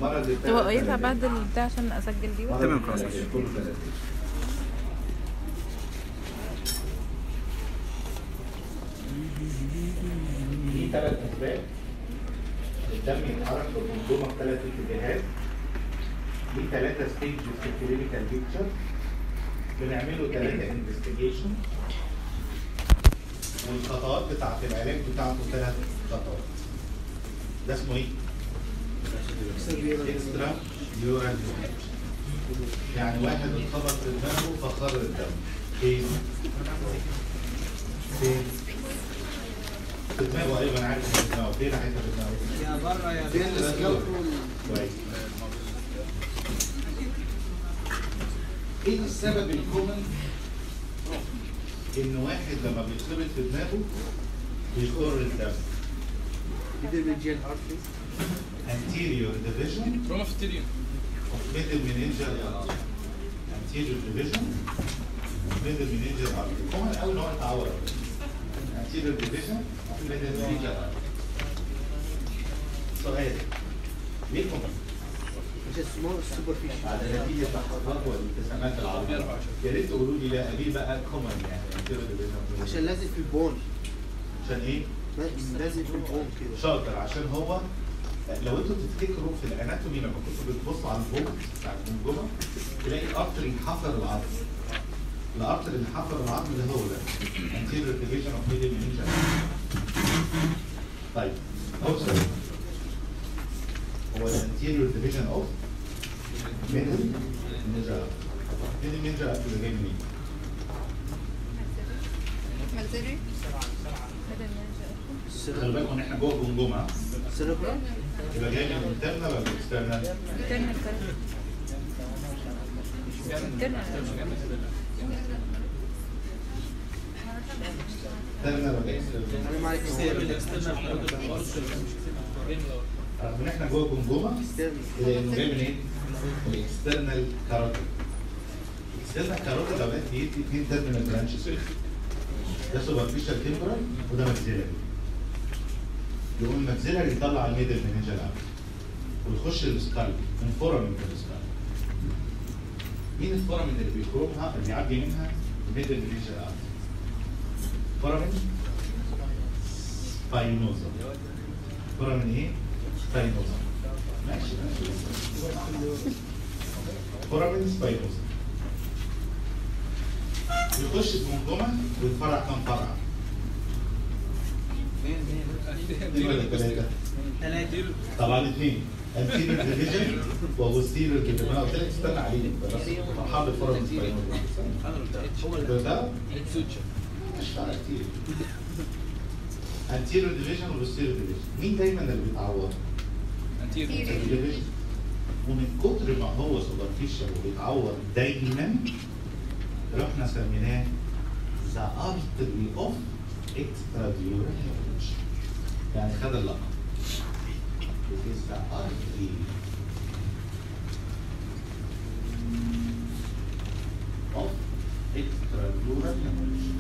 المره اللي طب فاتت ينفع بعد البتاع عشان اسجل دي بقى تمام، خلاص. كله ثلاثة في ثلاث اسباب الدم يتحرك في الجمجمه في ثلاث اتجاهات في ثلاثه ستيجز في الكلينيكال بيكتشر بنعمله ثلاثه انفستيجيشن والخطوات بتاعت العلاج بتاعته ثلاث خطوات ده اسمه ايه؟ اكسترا يورال يعني واحد اتخبط في دماغه فخر الدم فين؟ فين؟ في دماغه ايوه انا عارف في دماغه فين حته في دماغه؟ يا بره يا فين السكالبول؟ كويس ايه السبب الكومن ان واحد لما بيتخبط في دماغه بيخر الدم individual arteries anterior division روما في التريوم of middle meningeal artery anterior division of middle meningeal artery كومن قوي ان هو يتعور anterior division of middle meningeal artery سؤال ليه كومن؟ which is more superficial على نتيجة تحققات والابتسامات العربية يا ريت تقولوا لي لا ليه بقى كومن يعني anterior division of عشان لازم في البون عشان ايه؟ لازم في البون كده شاطر عشان هو لو انتوا تفتكروا في الاناتومي لما كنتوا بتبصوا على البوك بتاع الجمجمه تلاقي ارتري حفر العظم الارتري اللي حفر العظم ده هو ده anterior division of medial meningeal طيب هو سؤال هو ال anterior division of middle meningeal middle meningeal ده جاي منين؟ مالزيري خلي بالكم ان احنا جوه الجمجمه cerebral يبقى جاي من internal ولا external؟ انترنال انترنال internal ولا external؟ انا معاك رغم ان احنا جوه الجمجمه الا انه جاي من ايه؟ من الاكسترنال كاروتيد. الاكسترنال كاروتيد لو لقيت بيدي اثنين تيرمينال برانشز ده سوبرفيشال تمبرال وده ماكسيلاري. يقوم الماكسيلاري يطلع الميدل مننجال ارتري ويخش السكالب من فورامين في السكالب. مين الفورامين اللي بيخرجها اللي بيعدي منها الميدل مننجال ارتري؟ فورامين سباينوزا. فورامين ايه؟ سباينوزا. ماشي ماشي فورامين سباينوزا يخش الجمجمه ويتفرع كام فرع؟ اثنين ولا ثلاثة؟ ثلاثة طبعا اثنين انتيريور ديفيجن وبوستيريور ديفيجن انا قلت لك استنى عليه بس فرحان بالفورامين سباينوزا هو ده ده مش فارق كتير انتيريور ديفيجن وبوستيريور ديفيجن مين دايما اللي بيتعور؟ division. ومن كتر ما هو سوبرفيشال وبيتعور دايما رحنا سميناه ذا ارتري اوف اكستراديورال هيموريدج يعني خد اللقب It is the artery of extradural hemorrhage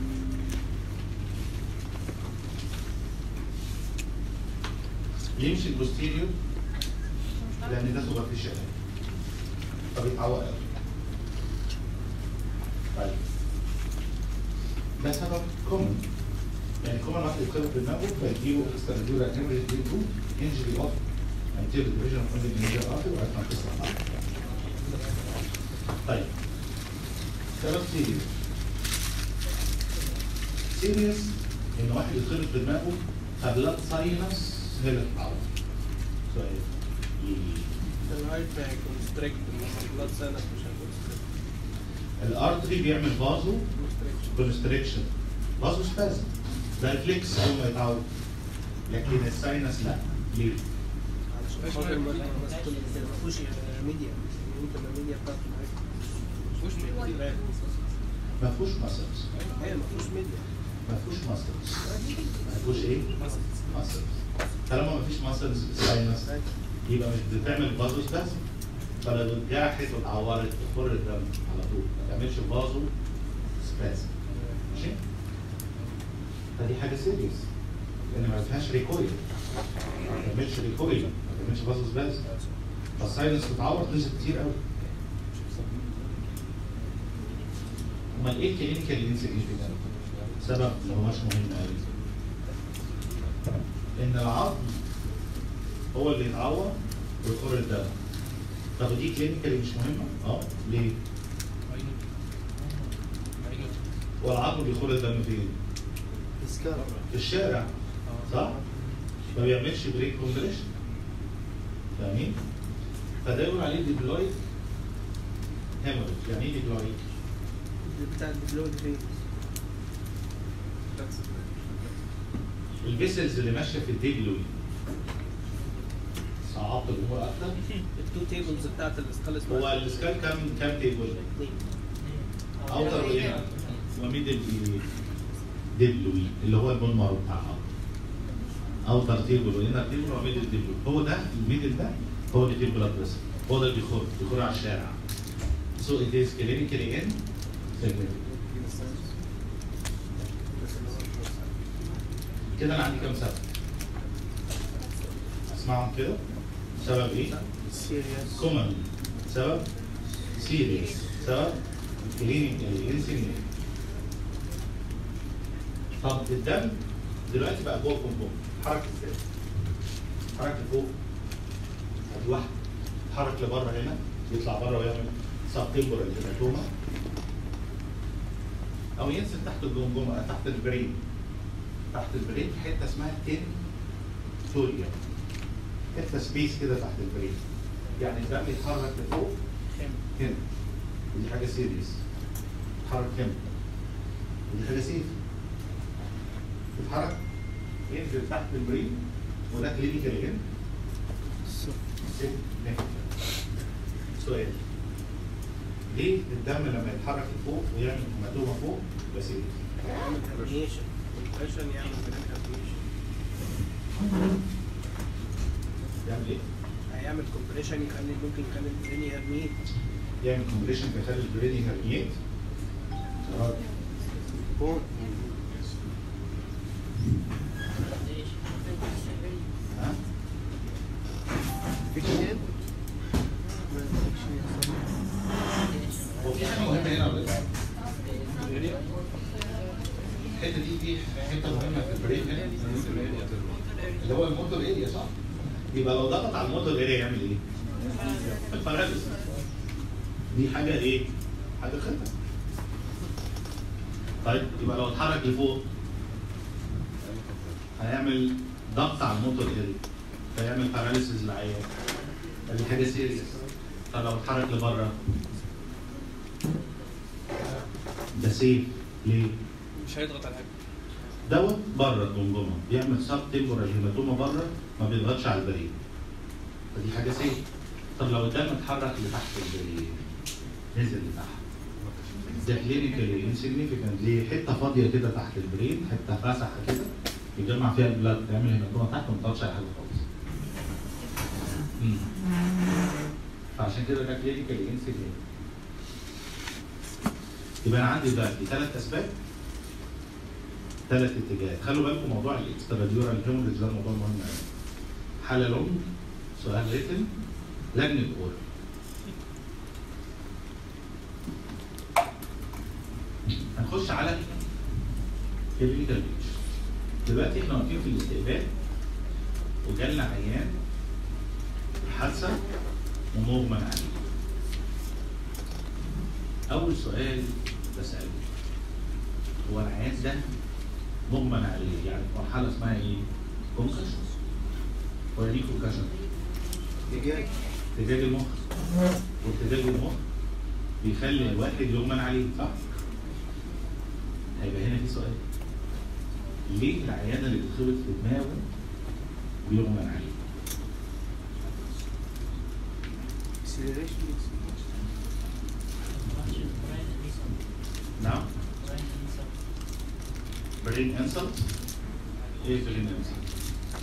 يمشي البوستيريور لان ده سوبرفيشال فبيتعور قوي طيب ده سبب كومن يعني كومن واحد يتخبط بدماغه فيجيله اكستراديورال هيموريج يجيله انجري اوف انتيريور ديفيجن اوف اندر ارتري وبعد ما تصلح طيب سبب سيريس سيريس ان واحد يتخبط بدماغه فبلاد ساينس هي اللي تتعور سؤال الرايت كونستريكت البلاد ساينس مش هنكونستريكت الارتري بيعمل فازو كونستريكشن فازو سبازم ده ريفلكس اول ما يتعود لكن الساينس لا ليه؟ عشان خاطر ما فيهوش ميديا ممكن الميديا بتاعته مش ميديا. ما فيهوش ماسلز ايه ما فيهوش ميديا ما فيهوش ماسلز ما فيهوش ايه؟ ماسلز طالما ما فيش ماسلز ساينس يبقى مش بتعمل فازو سبازم فلو اتجرحت واتعورت تخر الدم على طول ما تعملش فازو سبازم ماشي؟ فدي حاجه سيريس لان ما فيهاش ريكويل ما تعملش ريكويل ما تعملش فازو سبازم فالساينس بتعور تنزل كتير قوي امال ايه كلينيكال انسيجنيفيكانت؟ سبب ما هوش مهم قوي ان العظم هو اللي يتعور ويخر الدم طب دي كلينيكالي مش مهمه؟ اه ليه؟ هو العظم بيخر الدم فين؟ اسكار في الشارع صح؟ ما بيعملش بريك كومبريشن فاهمين؟ فده يقول عليه ديبلويد هيموريج يعني ايه ديبلويد؟ بتاع الدبلويد فين الفيسلز اللي ماشيه في الديبلويد صعبت الامور اكتر التو تيبلز بتاعت الاسكال هو السكال كام كام تيبل؟ اوتر وايه؟ وميدل ديبلوي اللي هو البون مارو بتاعها اوتر تيبل وانر تيبل وميدل ديبلوي هو ده الميدل ده هو اللي فيه بلاد بريشر هو ده اللي بيخر بيخر على الشارع سو ات از كلينيكالي ان كده انا عندي كام سبب؟ اسمعهم كده سبب ايه؟ سيريس كومن سبب سيريس سبب كلينيكال انسيجنيفيكانت طب الدم دلوقتي بقى جوه الكومبوم حرك ازاي؟ حرك لفوق ادي واحد حرك لبره هنا يطلع بره ويعمل سب تمبورال هيماتوما او ينزل تحت الجمجمه تحت البرين تحت البرين في حته اسمها تين توريا حته سبيس كده تحت البرين يعني الدم يتحرك لفوق هنا ودي حاجه سيريس يتحرك هنا ودي حاجه سيف يتحرك ينزل تحت البرين وده كلينيكال هنا سؤال ليه الدم لما يتحرك لفوق ويعمل هيماتوما فوق يبقى سيريس؟ يعمل هرنيشن كومبريشن يعمل هرنيشن يعمل ايه؟ هيعمل كومبريشن يخلي ممكن يخلي الدنيا هرنيت يعمل كومبريشن فيخلي البرين هرنيت بون ها؟ فيكشن هو في حاجه مهمه هنا ولا لا؟ الحته دي دي حته مهمه في البرين هنا اللي هو الموتور اريا صح؟ يبقى لو ضغط على الموتور اريا يعمل ايه؟ الباراليس دي حاجه ايه؟ حاجه خطر طيب يبقى لو اتحرك لفوق هيعمل ضغط على الموتور اريا فيعمل باراليسيس للعيان دي حاجه سيريس طب لو اتحرك لبره ده سيف ليه؟ مش هيضغط على حاجه دوت بره الجمجمه بيعمل سب تمبورال هيماتوما بره ما بيضغطش على البرين فدي حاجه سيف طب لو الدم اتحرك لتحت البرين نزل لتحت ده كلينيكالي انسيجنيفيكانت ليه؟ حته فاضيه كده تحت البرين حته فسحه كده يجمع فيها البلاد تعمل هيماتوما تحت وما تضغطش على حاجه خالص. مم. فعشان كده ده كلينيكالي انسيجنيفيكانت يبقى انا عندي دلوقتي ثلاث اسباب ثلاث اتجاهات خلوا بالكم موضوع الاكستراديورال هيموريج ده موضوع مهم قوي حاله لونج سؤال ريتن لجنه اورال هنخش على كلينيكال بيتش دلوقتي احنا واقفين في الاستقبال وجالنا عيان حادثه ومغمى عليه اول سؤال بساله هو العيان ده مغمى عليه يعني في مرحله اسمها ايه؟ كونكشن ولا دي كونكشن؟ دجاج ارتجاج المخ وارتجاج المخ بيخلي الواحد يغمى عليه صح؟ هيبقى هنا في سؤال ليه العيان اللي بيتخبط في دماغه بيغمى عليه؟ اكسلريشن نعم؟ برين انسلت ايه برين انسلت؟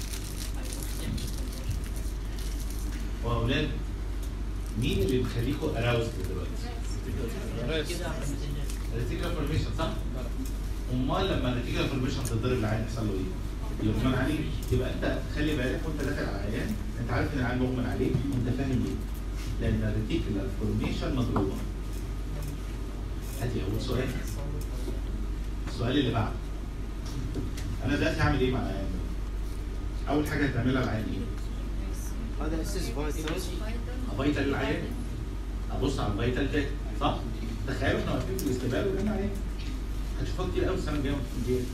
واولاد مين اللي بيخليكوا اراوزد دلوقتي؟ الريتيكولا فورميشن صح؟ امال لما الريتيكولا فورميشن تتضرب العين يحصل له ايه؟ يغمى عليه يبقى انت خلي بالك وانت داخل على العيان انت انت عارف ان العين مغمى عليه انت فاهم ليه؟ لان الريتيكولار فورميشن مضروبه ادي اول سؤال السؤال اللي بعده انا دلوقتي هعمل ايه مع العيان ده؟ اول حاجه هتعملها العيان ايه؟ هذا اساس فايتال فايتال العيان ابص على الفايتال ده صح؟ تخيلوا احنا واقفين في الاستقبال وقلنا عليه هتشوفوها كتير قوي السنه الجايه وانتوا في الجيش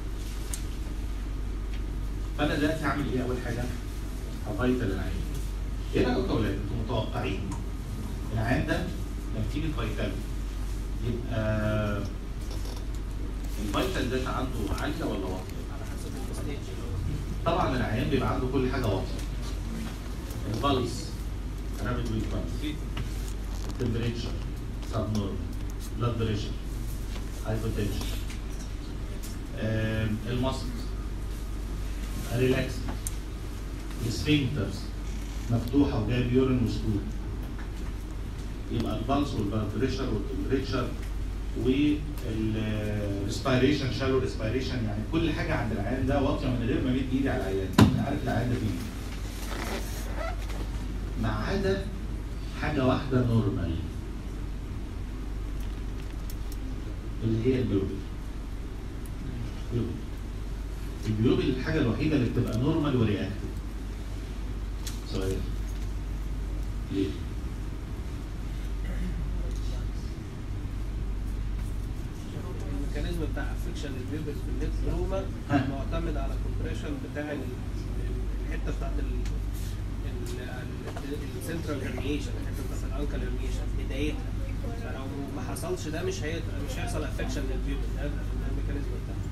فانا دلوقتي هعمل ايه اول حاجه؟ هفايتال العيان ايه رايكم يا ولاد انتوا متوقعين العيان ده لما تيجي فايتال يبقى الفايتال ده عنده عاليه ولا واطيه؟ على حسب الستيج طبعا العيان بيبقى عنده كل حاجه واطيه البلس رابid ويك بالس temperature subnormal blood pressure hypertension آم، المصل ريلاكس السفنكترز مفتوحه وجايب يورين وسكوت يبقى البلس والبلد بريشر والتمبريتشر والريسبيريشن شالو ريسبيريشن يعني كل حاجه عند العيان ده واطيه من غير ما امد ايدي على العيان انا عارف العيان ده فين ما عدا حاجه واحده نورمال اللي هي البيوبل بيوبل البيوبل الحاجه الوحيده اللي بتبقى نورمال ورياكتيف سؤال ليه؟ الميكانيزم بتاع افكشن البيبل في الليد روما ها. معتمد على الكومبريشن بتاع ال- الحته بتاعت السنترال هرنيشن الحته بتاعت الانكل هرنيشن بدايتها فلو ما حصلش ده مش هي مش هيحصل افكشن للبيبل ده ده الميكانيزم بتاعه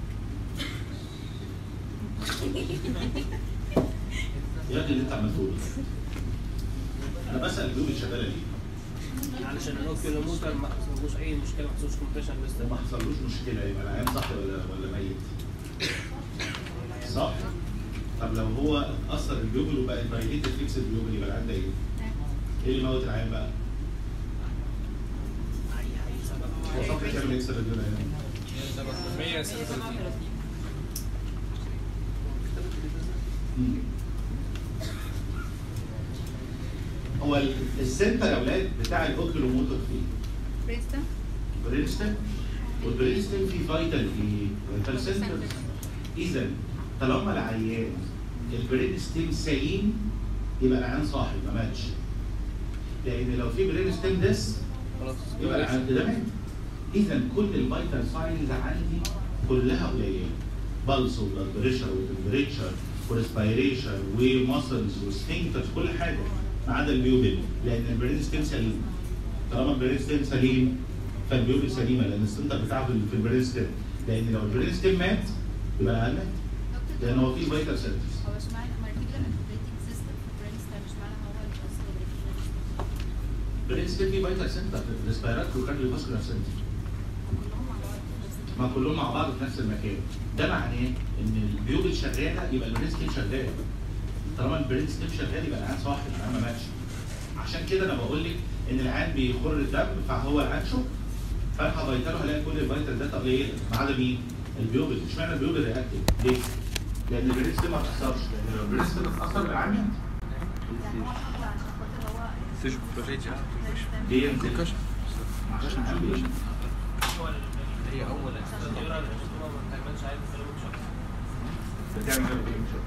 يا اخي اللي انت عملته لي انا بسال البيوبل شغاله ليه؟ علشان الاوكيولوموتر ما حصلوش اي مشكله ما حصلوش كومبريشن لسه وما حصلوش مشكله يبقى العيان صح ولا ولا ميت؟ صح؟ طب لو هو اثر البيوبل وبقى دايليتد فيكس البيوبل يبقى العيان ده ايه؟ ايه اللي موت العيان بقى؟ اي اي سبب هو صح كام اكس الراديول هنا؟ 136 مم. هو ال- السنتر يا اولاد بتاع الاوكيولوموتور فين؟ بريستا برينستون والبرينستون في فايتال ايه؟ فايتال سنترز اذا طالما العيان البرينستون سليم يبقى العيان صاحي ما ماتش لان لو في برينستون ديس خلاص يبقى العيان ده مات اذا كل الفايتال ساينز عندي كلها قليله بلس وبلاد بريشر وتمبريتشر وريسبيريشن وماسلز وسفنكترز كل حاجه ما عدا البيوبل لان البرين ستيم سليم طالما البرين ستيم سليم فالبيوبل سليمه لان السنتر بتاعه في في البرين ستيم لان لو البرين ستيم مات يبقى العيان مات لان هو في فايتال سنترز هو مش معنى ماركيولار انتجريتنج سيستم في برينستون مش معنى هو الفاسكولار البرين ستيم فيه فايتال سنتر ريسبيرات وكارديو فاسكولار سنتر كلهم مع بعض بس ما كلهم مع بعض في نفس المكان ده معناه ان البيوبل شغاله يبقى البرين ستيم شغال طالما البرين ستيم شغال يبقى العيان صاحي العيان ما ماتش عشان كده انا بقول لك ان العيان بيخر الدم فهو العيان شوك فانا هفيتله هلاقي كل الفيتال داتا قليله ما عدا مين؟ البيوبل اشمعنى البيوبل رياكتيف؟ ليه؟ لان البرين ستيم ما اتاثرش لان لو البرين ستيم اتاثر العيان مات يعني هو اكتر عشان خاطر هو سيش برينستون ليه ينزل؟ كشف عشان العيان بيموت. هو هي اول النيورال ما بتعملش عادي بتعمل ايه بتعمل شوك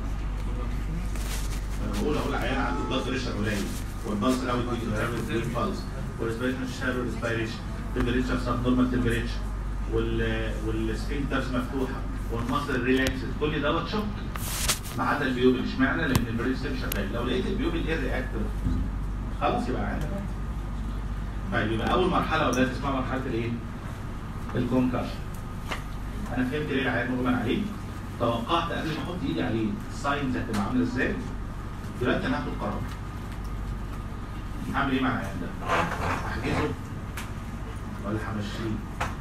انا بقول اقول عيان عنده بلاد بريشر قليل والبلس راوي كويك بالس والريسبيريشن شالو ريسبيريشن تمبريتشر سب نورمال تمبريتشر وال والسفنكترز مفتوحه والمصل ريلاكسد كل دوت شوك ما عدا البيوبل اشمعنى؟ لان البرين ستيم شغال لو لقيت البيوبل ايه رياكتيف خلاص يبقى عادي طيب يبقى اول مرحله وده اسمها مرحله الايه؟ الكونكشن انا فهمت ليه العيان مغمى عليه توقعت قبل ما احط ايدي عليه الساينز هتبقى عامله ازاي دلوقتي انا هاخد قرار هعمل ايه مع العيان ده؟ احجزه ولا همشيه؟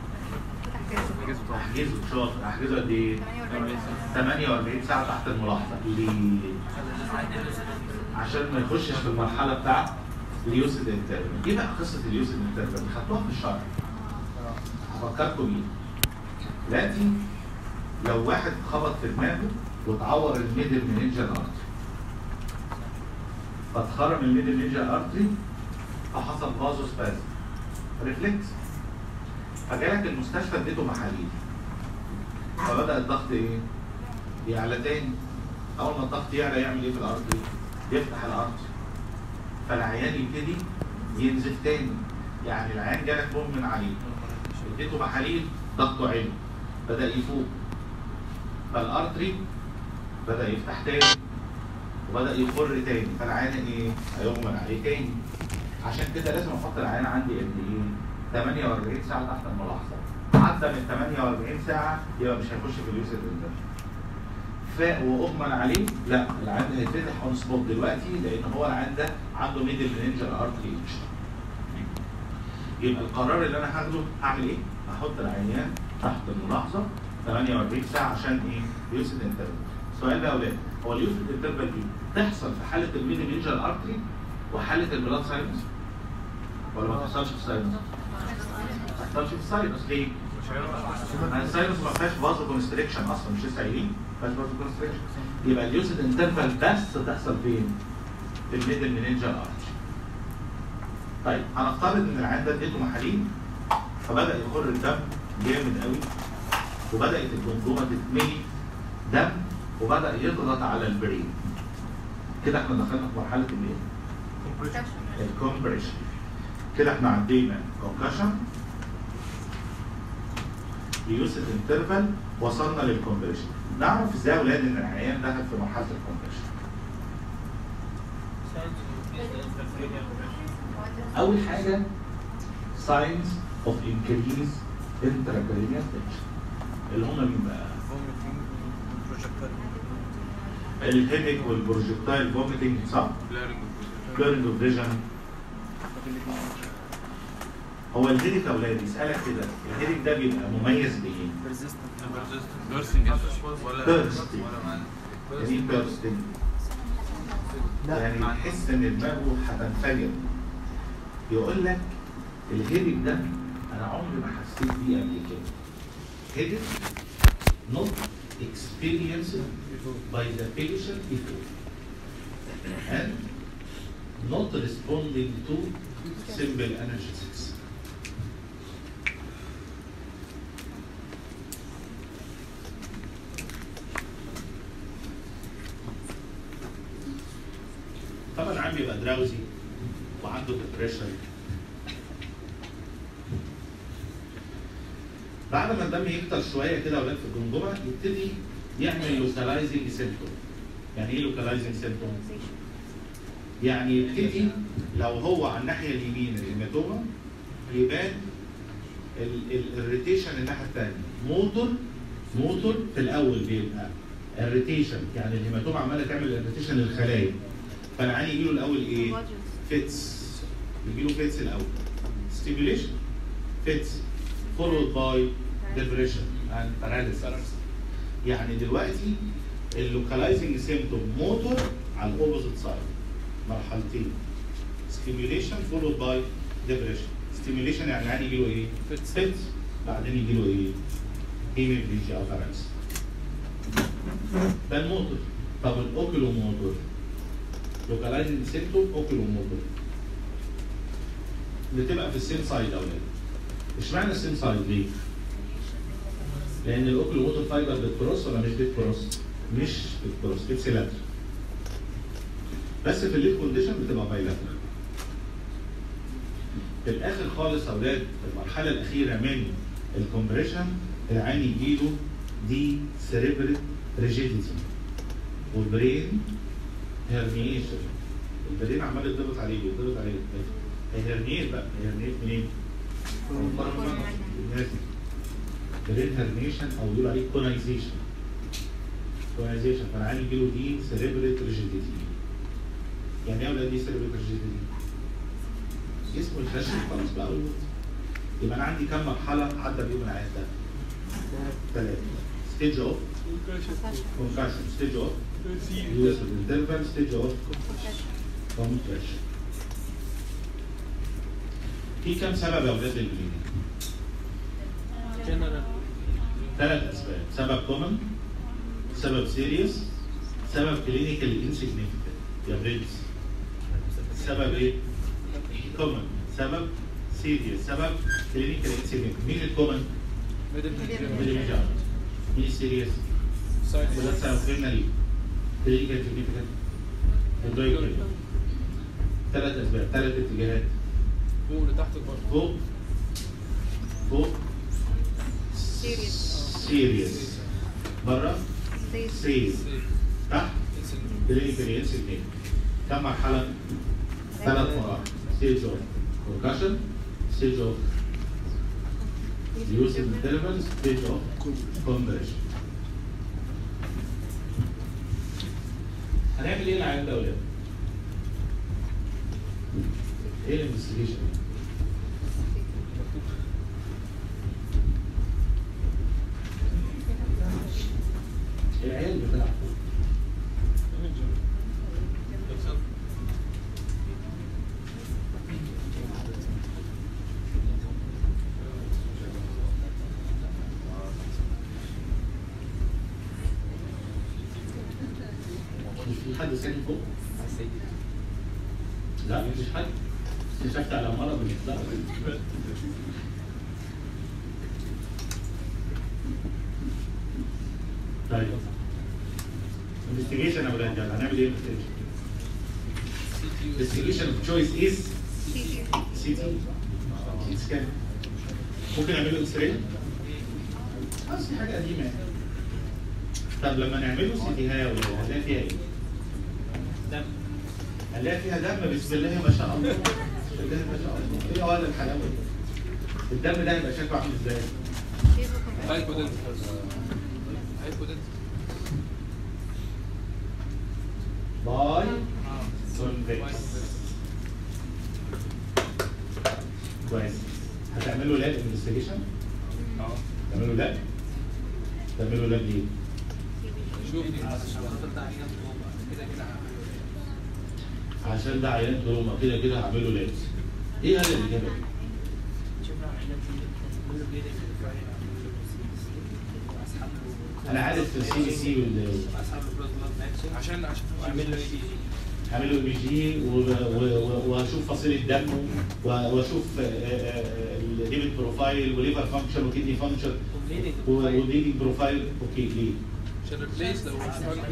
احجزه شاطر احجزه قد ايه؟ 48 ساعه تحت الملاحظه ليه؟ عشان ما يخشش في المرحله بتاعت اليوسد انترفال ايه بقى قصه اليوسد انترفال؟ خدتوها في الشرح هفكركم بيه دلوقتي لو واحد خبط في دماغه واتعور الميدل مننجر ارتري فاتخرم الميدل ميجر ارتري فحصل فازو سبازم ريفلكس فجالك المستشفى اديته محاليل فبدا الضغط ايه؟ يعلى تاني اول ما الضغط يعلى يعمل ايه في الارتري؟ يفتح الارتري فالعيان يبتدي ينزف تاني يعني العيان جالك مغمى عليه اديته محاليل ضغطه عالي بدا يفوق فالارتري بدا يفتح تاني وبدا يخر تاني فالعيان ايه؟ هيغمى عليه تاني عشان كده لازم احط العيان عندي قد ايه؟ 48 ساعه تحت الملاحظه عدى من 48 ساعه يبقى مش هيخش في اليوسف انترفيو فاق واغمى عليه لا العيان ده هيتفتح اون سبوت دلوقتي لان هو العيان ده عنده ميدل مننجر ارتري يبقى القرار اللي انا هاخده هعمل ايه؟ هحط العيان تحت الملاحظه 48 ساعه عشان ايه؟ يوسف انترفيو السؤال بقى يا اولاد هو اليوسف انترفيو دي تحصل في حاله الميدل مننجر ارتري وحاله البلاد ساينس ولا ما تحصلش في الساينس؟ ما تحصلش في الساينس ليه؟ يعني الساينس ما فيهاش فازو كونستريكشن اصلا مش لسه قايلين ما فيهاش فازو كونستريكشن يبقى اليوسيد انترفال بس تحصل فين؟ في الميدل مننجر ارش طيب هنفترض ان العيان ده اديته محاليل فبدا يخر الدم جامد قوي وبدات الجمجمه تتملي دم وبدا يضغط على البرين كده احنا دخلنا في مرحله الايه؟ الكومبريشن كده احنا عدينا كونكشن ليوسف انترفال وصلنا للكومبريشن نعرف ازاي يا اولاد ان العيان دخل في مرحله الكومبريشن اول حاجه signs of increase intracranial tension اللي هم مين بقى؟ الهيدك والبروجكتايل فوميتنج صح؟ كليرنج اوف فيجن هو الهيدك يا اولاد يسالك كده الهيدك ده بيبقى مميز بايه؟ يعني ايه بيرستنج؟ يعني تحس ان دماغه هتنفجر يقول لك الهيدك ده انا عمري ما حسيت بيه قبل كده هيدك not experienced by the patient before and not responding to simple analgesics طبعا العيان بيبقى دراوزي وعنده ديبريشن بعد ما الدم يكتر شويه كده اولاد في الجمجمه يبتدي يعمل لوكالايزنج سيمتوم يعني ايه لوكالايزنج سيمتوم؟ يعني يبتدي لو هو على الناحيه اليمين الهيماتوما يبان الريتيشن الناحيه الثانيه موتور موتور في الاول بيبقى الريتيشن يعني الهيماتوما عماله تعمل الريتيشن للخلايا فالعيان يجي له الاول ايه؟ فيتس يجي له فيتس الاول ستيميوليشن فيتس followed by depression and paralysis يعني دلوقتي اللوكالايزنج سيمتوم موتور على الاوبوزيت سايد مرحلتين ستيميوليشن followed by depression ستيميوليشن يعني العيان يجي له ايه؟ فيتس بعدين يجي له ايه؟ هيميبليجيا او paralysis ده الموتور طب الاوكيلو موتور لوكالايزنج سيمتوم اوكيلو موتور بتبقى في السيم سايد اولاد اشمعنى السيم سايد ليه؟ لان الاوكيلو موتور فايبر بتكروس ولا مش بتكروس؟ مش بتكروس بتسيلاتر بس في الليد كونديشن بتبقى بايلاترال في الاخر خالص يا اولاد المرحله الاخيره من الكومبريشن العين يجيله دي سيريبرال ريجيديتي والبرين هيرنيشن البرين عمال يضغط عليه يضغط عليه هيرنيت بقى هيرنيت منين؟ برين هيرنيشن او يقول عليه كونايزيشن كونايزيشن فالعيان يجيله دي سيريبرال ريجيديتي يعني ايه يا ولاد دي سيريبرال ريجيديتي؟ جسمه الخشن خلاص بقى يبقى انا عندي كم مرحله عدى بيهم العيان ده؟ ثلاثه ستيج اوف concussion stage of use of interval stage of compression في كم سبب يا اولاد للبليدنج؟ جنرال ثلاث اسباب سبب كومن سبب سيريس سبب كلينيكال انسيجنيفيكانت يا برنس سبب ايه؟ كومن سبب سيريس سبب كلينيكال انسيجنت مين الكومن؟ ميديميجانت مين السيريس؟ وده سبب كريمنالي كلينيكال سيجنيفيكانت الدايجرام ثلاث اسباب ثلاث اتجاهات فوق لتحت لبره فوق فوق Serious. سيريس بره Safe. سيريس تحت كلينيكال انسيجنت كم مرحله؟ ثلاث مراحل ستيج اوف كونكشن ستيج اوف يوسف انترفال ستيج اوف كونفرجن هنعمل ايه العيان ده يا ولاد؟ ايه الانفستيجيشن؟ العيال بتلعب فوق مش في حد ساكن فوق؟ لا مفيش حد اكتشفت على مرض من الإطلاق. طيب انفستيجيشن يا ولاد يلا هنعمل ايه انفستيجيشن؟ انفستيجيشن اوف تشويس از سي تي سي سكان ممكن اعمل له اكس راي؟ بس دي حاجه قديمه يعني طب لما نعمل له سي تي هاي يا ولاد هنلاقي فيها ايه؟ دم هنلاقي فيها دم بسم الله ما شاء الله بسم الله ما شاء الله ايه ولا الحلاوه دي؟ الدم ده هيبقى شكله عامل ازاي؟ هايبودنت هايبودنت باي كونفكس كويس هتعملوا لاب انفستيجيشن؟ اه تعملوا لاب؟ تعملوا لاب ليه؟ شوف عشان ده عيان تروما كده كده هعمله لاب ايه هذا الاجابه؟ انا عارف في السي بي سي عشان عشان واعمل له اي هعمله بي جي واشوف فصيل الدم و- واشوف الليبيد بروفايل وليفر فانكشن وكدني فانكشن وليدنج بروفايل اوكي ليه؟ عشان ريبليس لو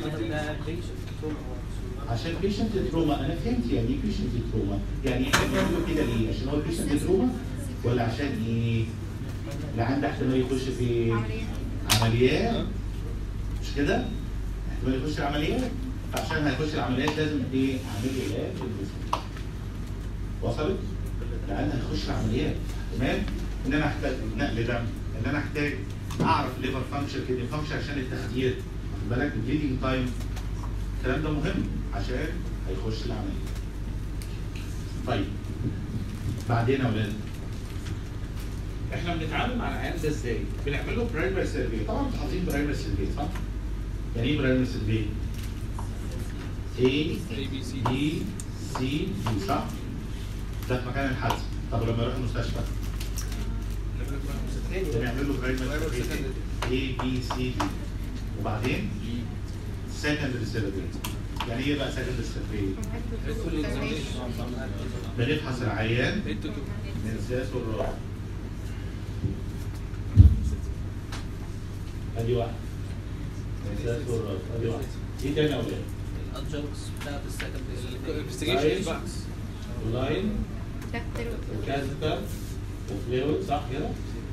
عشان بيشنت تروما انا فهمت يعني ايه بيشنت تروما يعني احنا بنعمله كده ليه؟ عشان هو بيشنت تروما ولا عشان ايه؟ العيان ده احتمال يخش في عمليات مش كده؟ احتمال يخش العمليات فعشان هيخش العمليات لازم ايه؟ اعمل له علاج بالجسم. وصلت؟ لان هيخش العمليات تمام؟ ان انا احتاج نقل دم ان انا احتاج اعرف ليفر فانكشن كدني فانكشن عشان التخدير واخد بالك البليدنج تايم الكلام ده مهم عشان هيخش العمليه. طيب بعدين يا اولاد احنا بنتعامل مع العيان ده ازاي؟ بنعمل له برايمري سيرفي طبعا انتوا حافظين برايمري سيرفي صح؟ يعني ايه برايمري سيرفي؟ A اي بي سي B C D صح؟ ده في مكان الحجز طب لما يروح المستشفى بنعمل له برايمري سيرفي A B C D وبعدين سكندري سيرفي يعني ايه بقى سكندري سيرفي؟ بنفحص العيان هيد تو من السياس والراحة ادي واحد من السياس والراحة ادي واحد ايه تاني يا اولاد؟ الادجنكس بتاعت السكند الانفستيجيشن باكس لاين وكازيتر وفلويد صح كده؟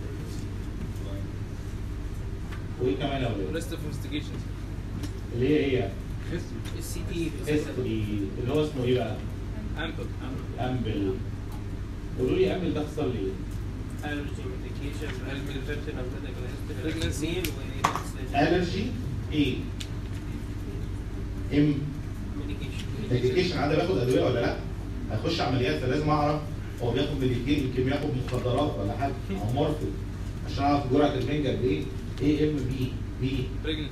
وايه كمان يا اولاد؟ ريست اوف انفستيجيشن اللي هي ايه يعني؟ السي تي هيستوري اللي هو اسمه ايه بقى؟ امبل امبل قولوا لي امبل ده اختصار ليه؟ allergy medication administration of medical history Pregnancy. meal و الرجي ايه؟ ام medication ميديكيشن عادة باخد ادويه ولا لا؟ هخش عمليات فلازم اعرف هو بياخد ميديكيشن يمكن بياخد مخدرات ولا حاجه او مورفين عشان اعرف جرعه المنجا قد ايه؟ ايه ام بي بي بريجننت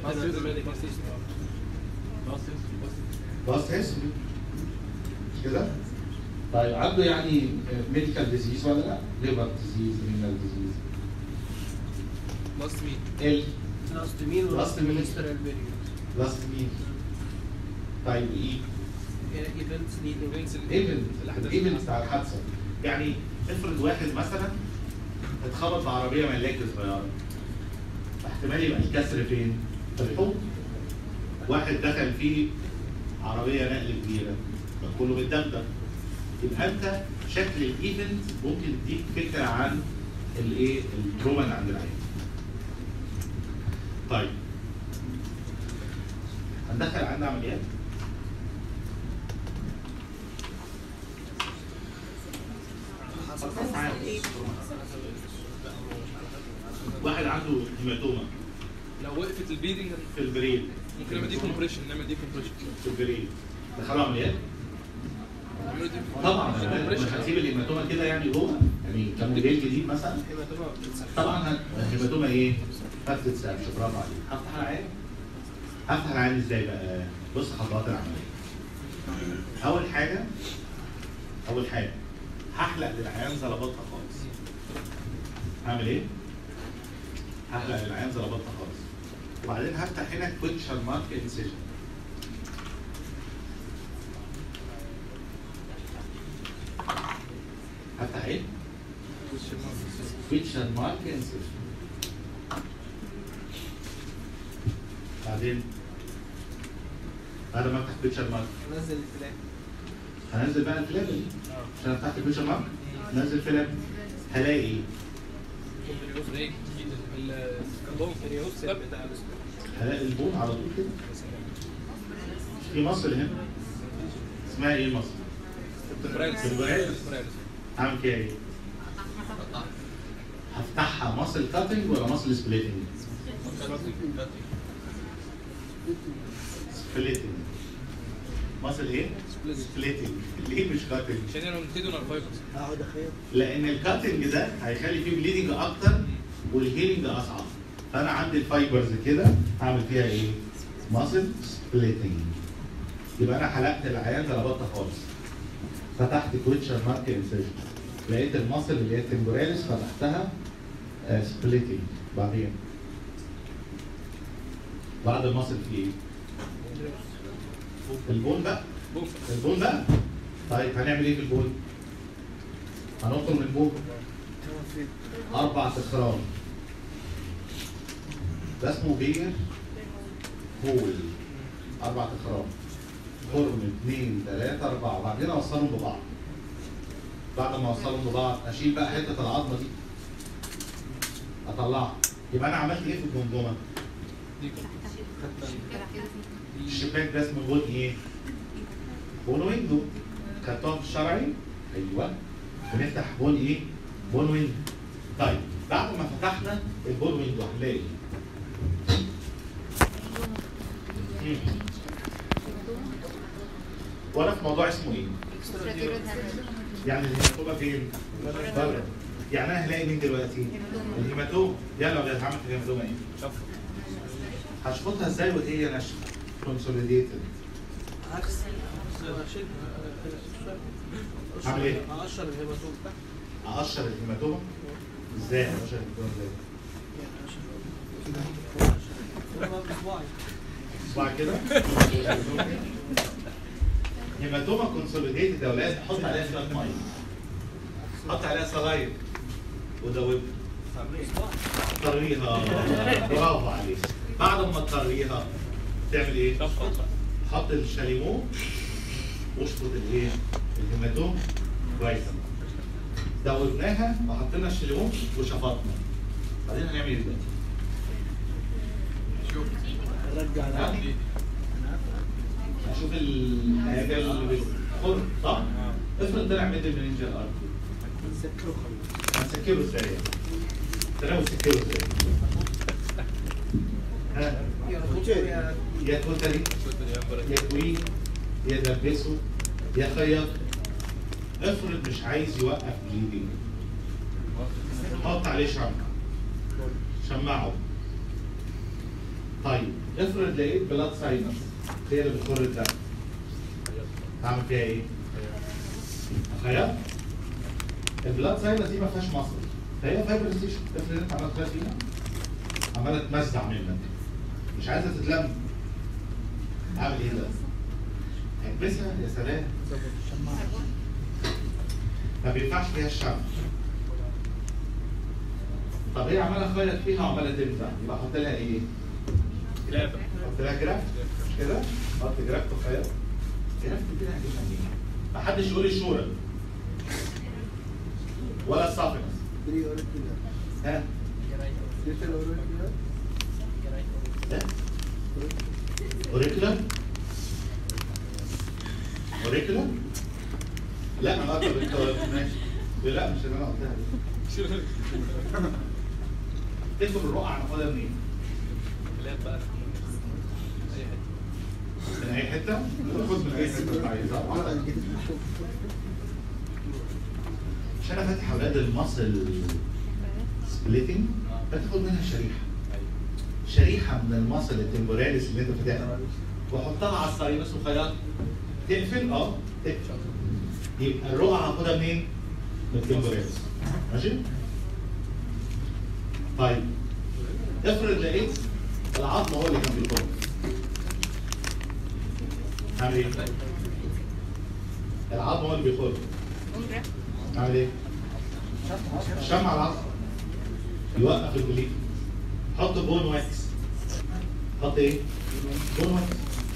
باست هيستوري مش كده؟ طيب عنده يعني ميديكال ديزيز ولا لا؟ ليفر ديزيز رينال ديزيز لاست مين ال last meal Last meal. menstrual period لاست مين؟ طيب ايه؟ ايفنتس ليدنج ايفنت الايفنت بتاع الحادثه يعني افرض واحد مثلا اتخبط بعربيه ملاكي صغيره احتمال يبقى الكسر فين؟ في الحوض واحد دخل فيه عربيه نقل كبيره يبقى كله متدغدغ يبقى انت شكل الايفنت ممكن يديك فكره عن الايه التروما اللي عند العين طيب هندخل عندنا عمليات واحد عنده هيماتوما لو وقفت البيدنج في البريد ممكن نعمل دي كومبريشن نعمل دي كومبريشن في البريد دخلوا عمليات نعمل دي طبعا compression. مش هتسيب الهيماتوما كده يعني جوه يعني كان موديل جديد مثلا طبعا الهيماتوما ايه؟ فتت سقف برافو عليك هفتح العين هفتح العين ازاي بقى؟ بص خطوات العمليه اول حاجه اول حاجه هحلق للعيان زلبطها خالص هعمل ايه؟ هحلق للعيان زلبطها خالص وبعدين هفتح هنا كويتشر مارك انسيجن هفتح ايه؟ كويتشر مارك انسيجن بعدين بعد ما افتح كويتشر مارك نزل الفلاج هنزل بقى الفلاب دي عشان فتحت الكويشن مارك نزل فلاب هلاقي ايه؟ بريك الكربون بتاع هلاقي البون على طول كده في مصر هنا اسمها ايه مصر؟ براليس هعمل فيها ايه؟ هفتحها ماسل كاتنج ولا ماسل سبليتنج؟ سبليتنج ماسل ايه؟ سبليتنج ليه مش كاتنج؟ عشان انا منتدون الفايبرز اقعد اخيط لان الكاتنج ده هيخلي فيه بليدنج اكتر والهيلينج اصعب فانا عندي الفايبرز كده هعمل فيها ايه؟ ماسل سبليتنج يبقى انا حلقت العيان ضربتها خالص فتحت كويتشر مارك انسيجن لقيت الماسل اللي هي تمبوراليس فتحتها سبليتنج بعدين بعد الماسل في ايه؟ البون بقى بوم البون بقى طيب هنعمل ايه في البون؟ هنخرج من البون اربع تكرار ده اسمه بير هول اربع تكرار خرم اثنين ثلاثة أربعة وبعدين أوصلهم ببعض بعد ما أوصلهم ببعض أشيل بقى حتة العظمة دي أطلعها يبقى أنا عملت إيه في الجمجمة؟ دي الشباك ده اسمه بون إيه؟ بون ويندو خدتوها في الشرعي؟ أيوه بنفتح بون إيه؟ بون ويندو طيب بعد ما فتحنا البون ويندو هنلاقي وأنا في موضوع اسمه إيه؟ يعني الهيماتوما فين؟ بره يعني انا هلاقي مين دلوقتي؟ الهيماتوم يلا يا هعمل في الهيماتوما ايه؟ شفط هشفطها ازاي وهي ناشفه؟ كونسوليديتد عكس اشيل عامل ايه؟ اقشر الهيماتوم تحت اقشر الهيماتوما ازاي اقشر الهيماتوما ازاي؟ بصباعي صباع كده هيماتوما كونسوليديتد يا اولاد حط عليها شويه ميه حط عليها صغير ودوبها طريها برافو عليك بعد ما تطريها تعمل ايه؟ شفط حط الشاليمو واشفط الايه؟ الهيماتوم كويس دوبناها وحطينا الشاليمو وشفطنا بعدين هنعمل ايه دلوقتي؟ شوف رجع ها؟ هشوف الحاجه اللي بتخر صح؟ افرض طلع ميدل مننجر ارك نسكره خلاص هنسكره ازاي؟ تناول سكره ازاي؟ ها؟ يا رجل يا توتالي يا كوين يا دبسه يا خيط افرض مش عايز يوقف بليدنج حط عليه شمع شمعه طيب افرض لقيت بلاد ساينس هي اللي بتخر الدم هعمل فيها ايه؟ خيط البلاد ساينس دي ما فيهاش مصل فهي فايبر ستيشن افرض انت عملت فيها فيها عماله تمزع منك مش عايزه تتلم اعمل ايه ده؟ بسها يا سلام ما بينفعش فيها الشمع طب هي عماله تخيط فيها وعماله تنفع يبقى احط لها ايه؟ كلاب احط لها جرافت مش كده؟ احط جرافت وخيط جرافت دي هجيبها منين؟ محدش يقول لي شورى ولا الصافنس ها؟ لا اوريكولا اوريكولا لا انا اقدر انت ماشي لا مش اللي انا قلتها دي تدخل الرقعه ناخدها منين؟ كلاب بقى اي حته من اي حته؟ خد من اي حته انت عايزها مش انا فاتح اولاد المصل سبليتنج بتاخد منها شريحه شريحه من المصل التمبوراليس اللي انت فاتحها واحطها على الصليب اسمه خياط تقفل اه تقفل يبقى الرقعه هاخدها منين؟ من التمبوراليس ماشي؟ طيب افرض لقيت العظم هو اللي كان بيطول هعمل ايه؟ العظم هو اللي بيخرج أمرة هعمل ايه؟ شمع العظم يوقف البليف حط بون واكس حط ايه؟ بون واكس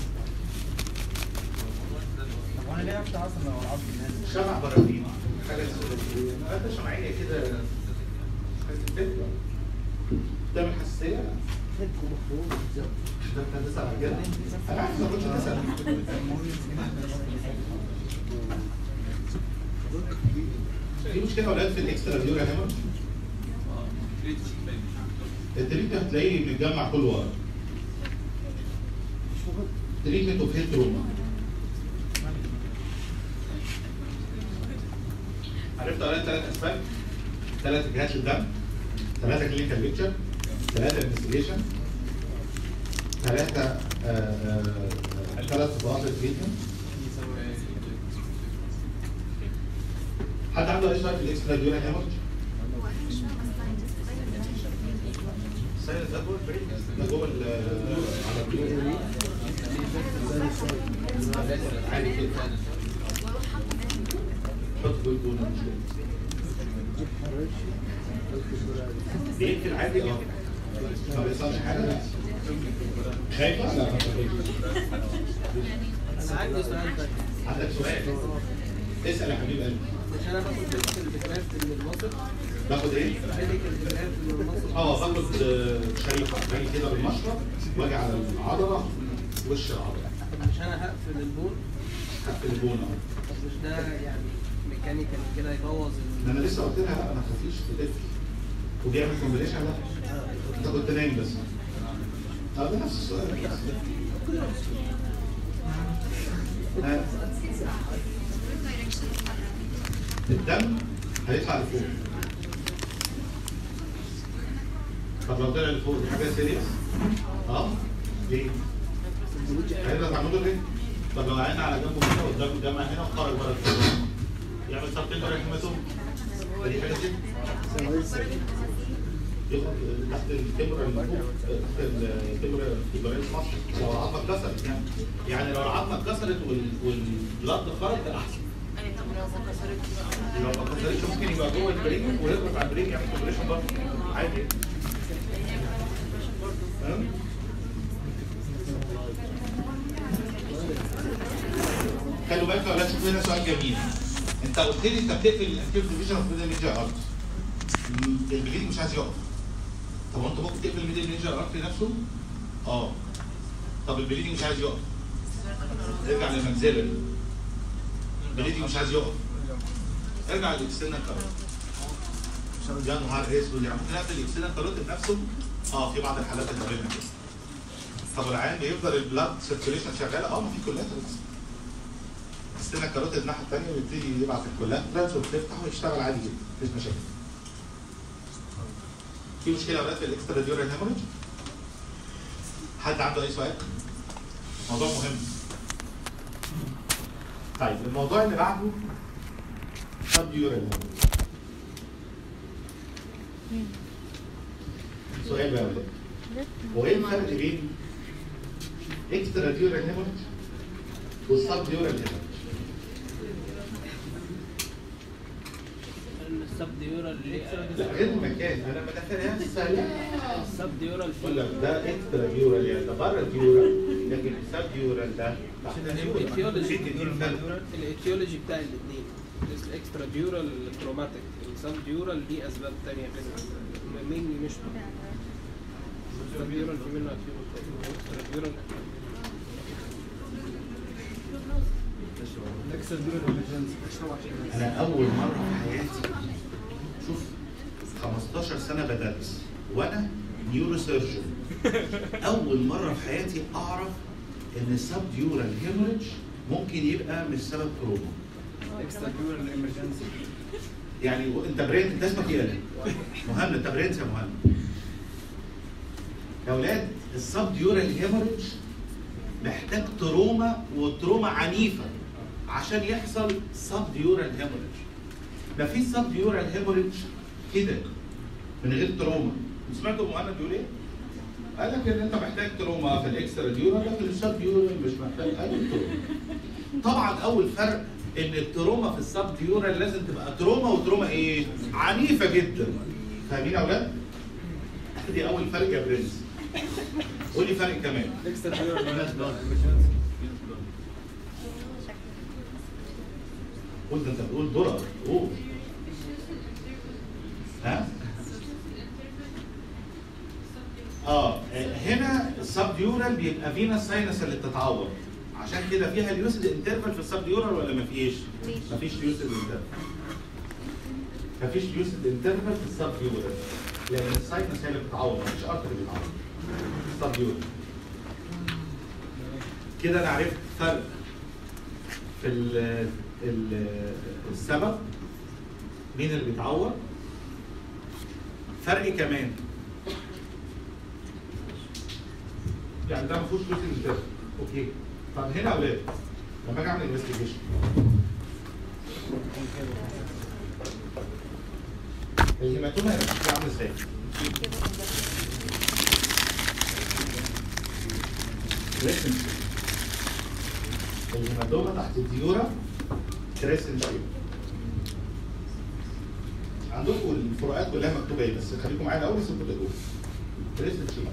وانا ليه افتح اصلا لو العظم نازل شمع برافين حاجه حاجه شمعيه كده حاجة تعمل حساسيه؟ ده انت هتسال على كده؟ انا عارف ما كنتش هتسال في مشكله يا اولاد في الاكسترا فيورا هيمر التريتمنت هتلاقيه متجمع كله ورا تريتمنت اوف هيد تروما عرفت اولاد ثلاث اسباب ثلاث جهات للدم ثلاثه كلينيكال بيكتشر ثلاثه انفستيجيشن ثلاثه ثلاث خطوات للتريتمنت حد عنده اي سؤال في الاكسترا فيورا هيمر؟ هو انا مش فاهمه الساينس سايلنت ده جوه البريك ده جوه ال- على البريك عادي كده حط جول جول مش مشكلة. بيقفل عادي اه ما بيحصلش حاجه لا خايفه؟ لا ما خايفة. انا عندي سؤال تاني عندك سؤال اسال يا حبيب قلبي مش انا باخد ميديكال ديكرافت من المصل باخد ايه؟ ميديكال ديكرافت من المصل اه باخد آه، شريحه زي كده بالمشرط واجي على العضله وش العضله طب مش انا هقفل البون هقفل البون اهو طب مش ده يعني ميكانيكال كده يبوظ ما ال- انا لسه قلت لها لا ما تخافيش بتقفل وبيعمل كومبليشن لا انت كنت نايم بس اه ده نفس السؤال آه، الدم هيطلع لفوق طب لو طلع لفوق دي حاجه سيريس اه ليه؟ هيبقى تعمله ليه؟ طب لو قعدنا على جنبه كده قدام الجامع هنا وخرج بره الجامع يعمل سبتين ولا هيماتوم دي حاجه كده ياخد تحت الكاميرا اللي فوق تحت الكاميرا الكاميرا مصر لو العظمه اتكسرت يعني يعني لو العظمه اتكسرت وال- والبلد خرج ده احسن لو ما اتكسرتش ممكن يبقى جوه البريك ويضغط على البريك يعمل كومبريشن برضه عادي فاهم؟ خلوا بالكم يا اولاد شوفوا هنا سؤال جميل انت قلت لي انت بتقفل الاكتيف ديفيجن اوف ميدل ميديا ارت البليد مش عايز يقف طب هو انت ممكن تقفل الميدل ميديا ارت نفسه؟ اه طب البليدنج مش عايز يقف ارجع للمنزله البليدنج مش عايز يقف ارجع للاكسترنال كاروت يا نهار اسود يعني ممكن اقفل الاكسترنال كاروت نفسه اه في بعض الحالات اللي قابلنا كده طب العيان بيفضل البلاد سيركيوليشن شغاله اه ما في كولاترالز استنى الكاروت الناحيه الثانيه ويبتدي يبعت الكولاترالز وبتفتح ويشتغل عادي جدا مفيش مشاكل في مشكله يا اولاد في الاكسترا ديورال هيموريج حد عنده اي سؤال؟ موضوع مهم طيب الموضوع اللي بعده سب ديورال هيموريج سؤال بقى يا اولاد هو ايه الفرق بين اكسترا ديورال هيموريج والسب ديورال هنا السبديورال لا غير المكان انا ما دخلهاش سلام السبديورال بقول لك ده اكسترا ديورال يعني ده بره ديورال لكن السب ديورال ده تحت الايتيولوجي في اتنين فرق. الايتيولوجي بتاع الاثنين الاكسترا ديورال تروماتيك السب ديورال دي اسباب ثانيه غير مينلي مش السب ديورال في منه اكسترا ديورال الاكسل دول الامرجنسي اشرب عشان انا اول مره في حياتي شوف 15 سنه بدرس وانا نيورو سيرجن اول مره في حياتي اعرف ان السب ديورال هيموريدج ممكن يبقى مش سبب تروما الاكسل دول الامرجنسي يعني انت برنس انت اسمك ايه يا مهند انت برنس يا مهند يا اولاد السب ديورال هيموريدج محتاج تروما وتروما عنيفه عشان يحصل سب ديورال هيموريدج مفيش سب ديورال هيموريدج كده من غير تروما سمعتوا مهند بيقول ايه؟ قال لك ان انت محتاج تروما في الاكسترا ديورال لكن السب ديورال مش محتاج اي تروما طبعا اول فرق ان التروما في السب ديورال لازم تبقى تروما وتروما ايه؟ عنيفه جدا فاهمين يا اولاد؟ دي اول فرق يا برنس قول لي فرق كمان الاكسل دول الامرجنسي قول ده انت بتقول درر قول ها؟ اه هنا السب ديورال بيبقى فينا الساينس اللي بتتعور عشان كده فيها اليوسد انترفال في السب ديورال ولا ما فيش؟ مفيش. مفيش يوسد انترفال مفيش يوسد انترفال في السب ديورال لان الساينس هي اللي بتتعور مفيش ارتر اللي بيتعور السب ديورال كده انا عرفت فرق في ال ال السبب مين اللي بيتعور فرق كمان يعني ده ما فيهوش جزء من الدم اوكي طب هنا يا اولاد لما اجي اعمل انفستيجيشن الهيماتوما هيبقى شكلها عامل ازاي؟ كريسنت الهيماتوما تحت الديورا كريسنت شيب عندكم الفروقات كلها مكتوبه ايه بس خليكم معايا الاول بس انتوا تقولوا كريسنت شيب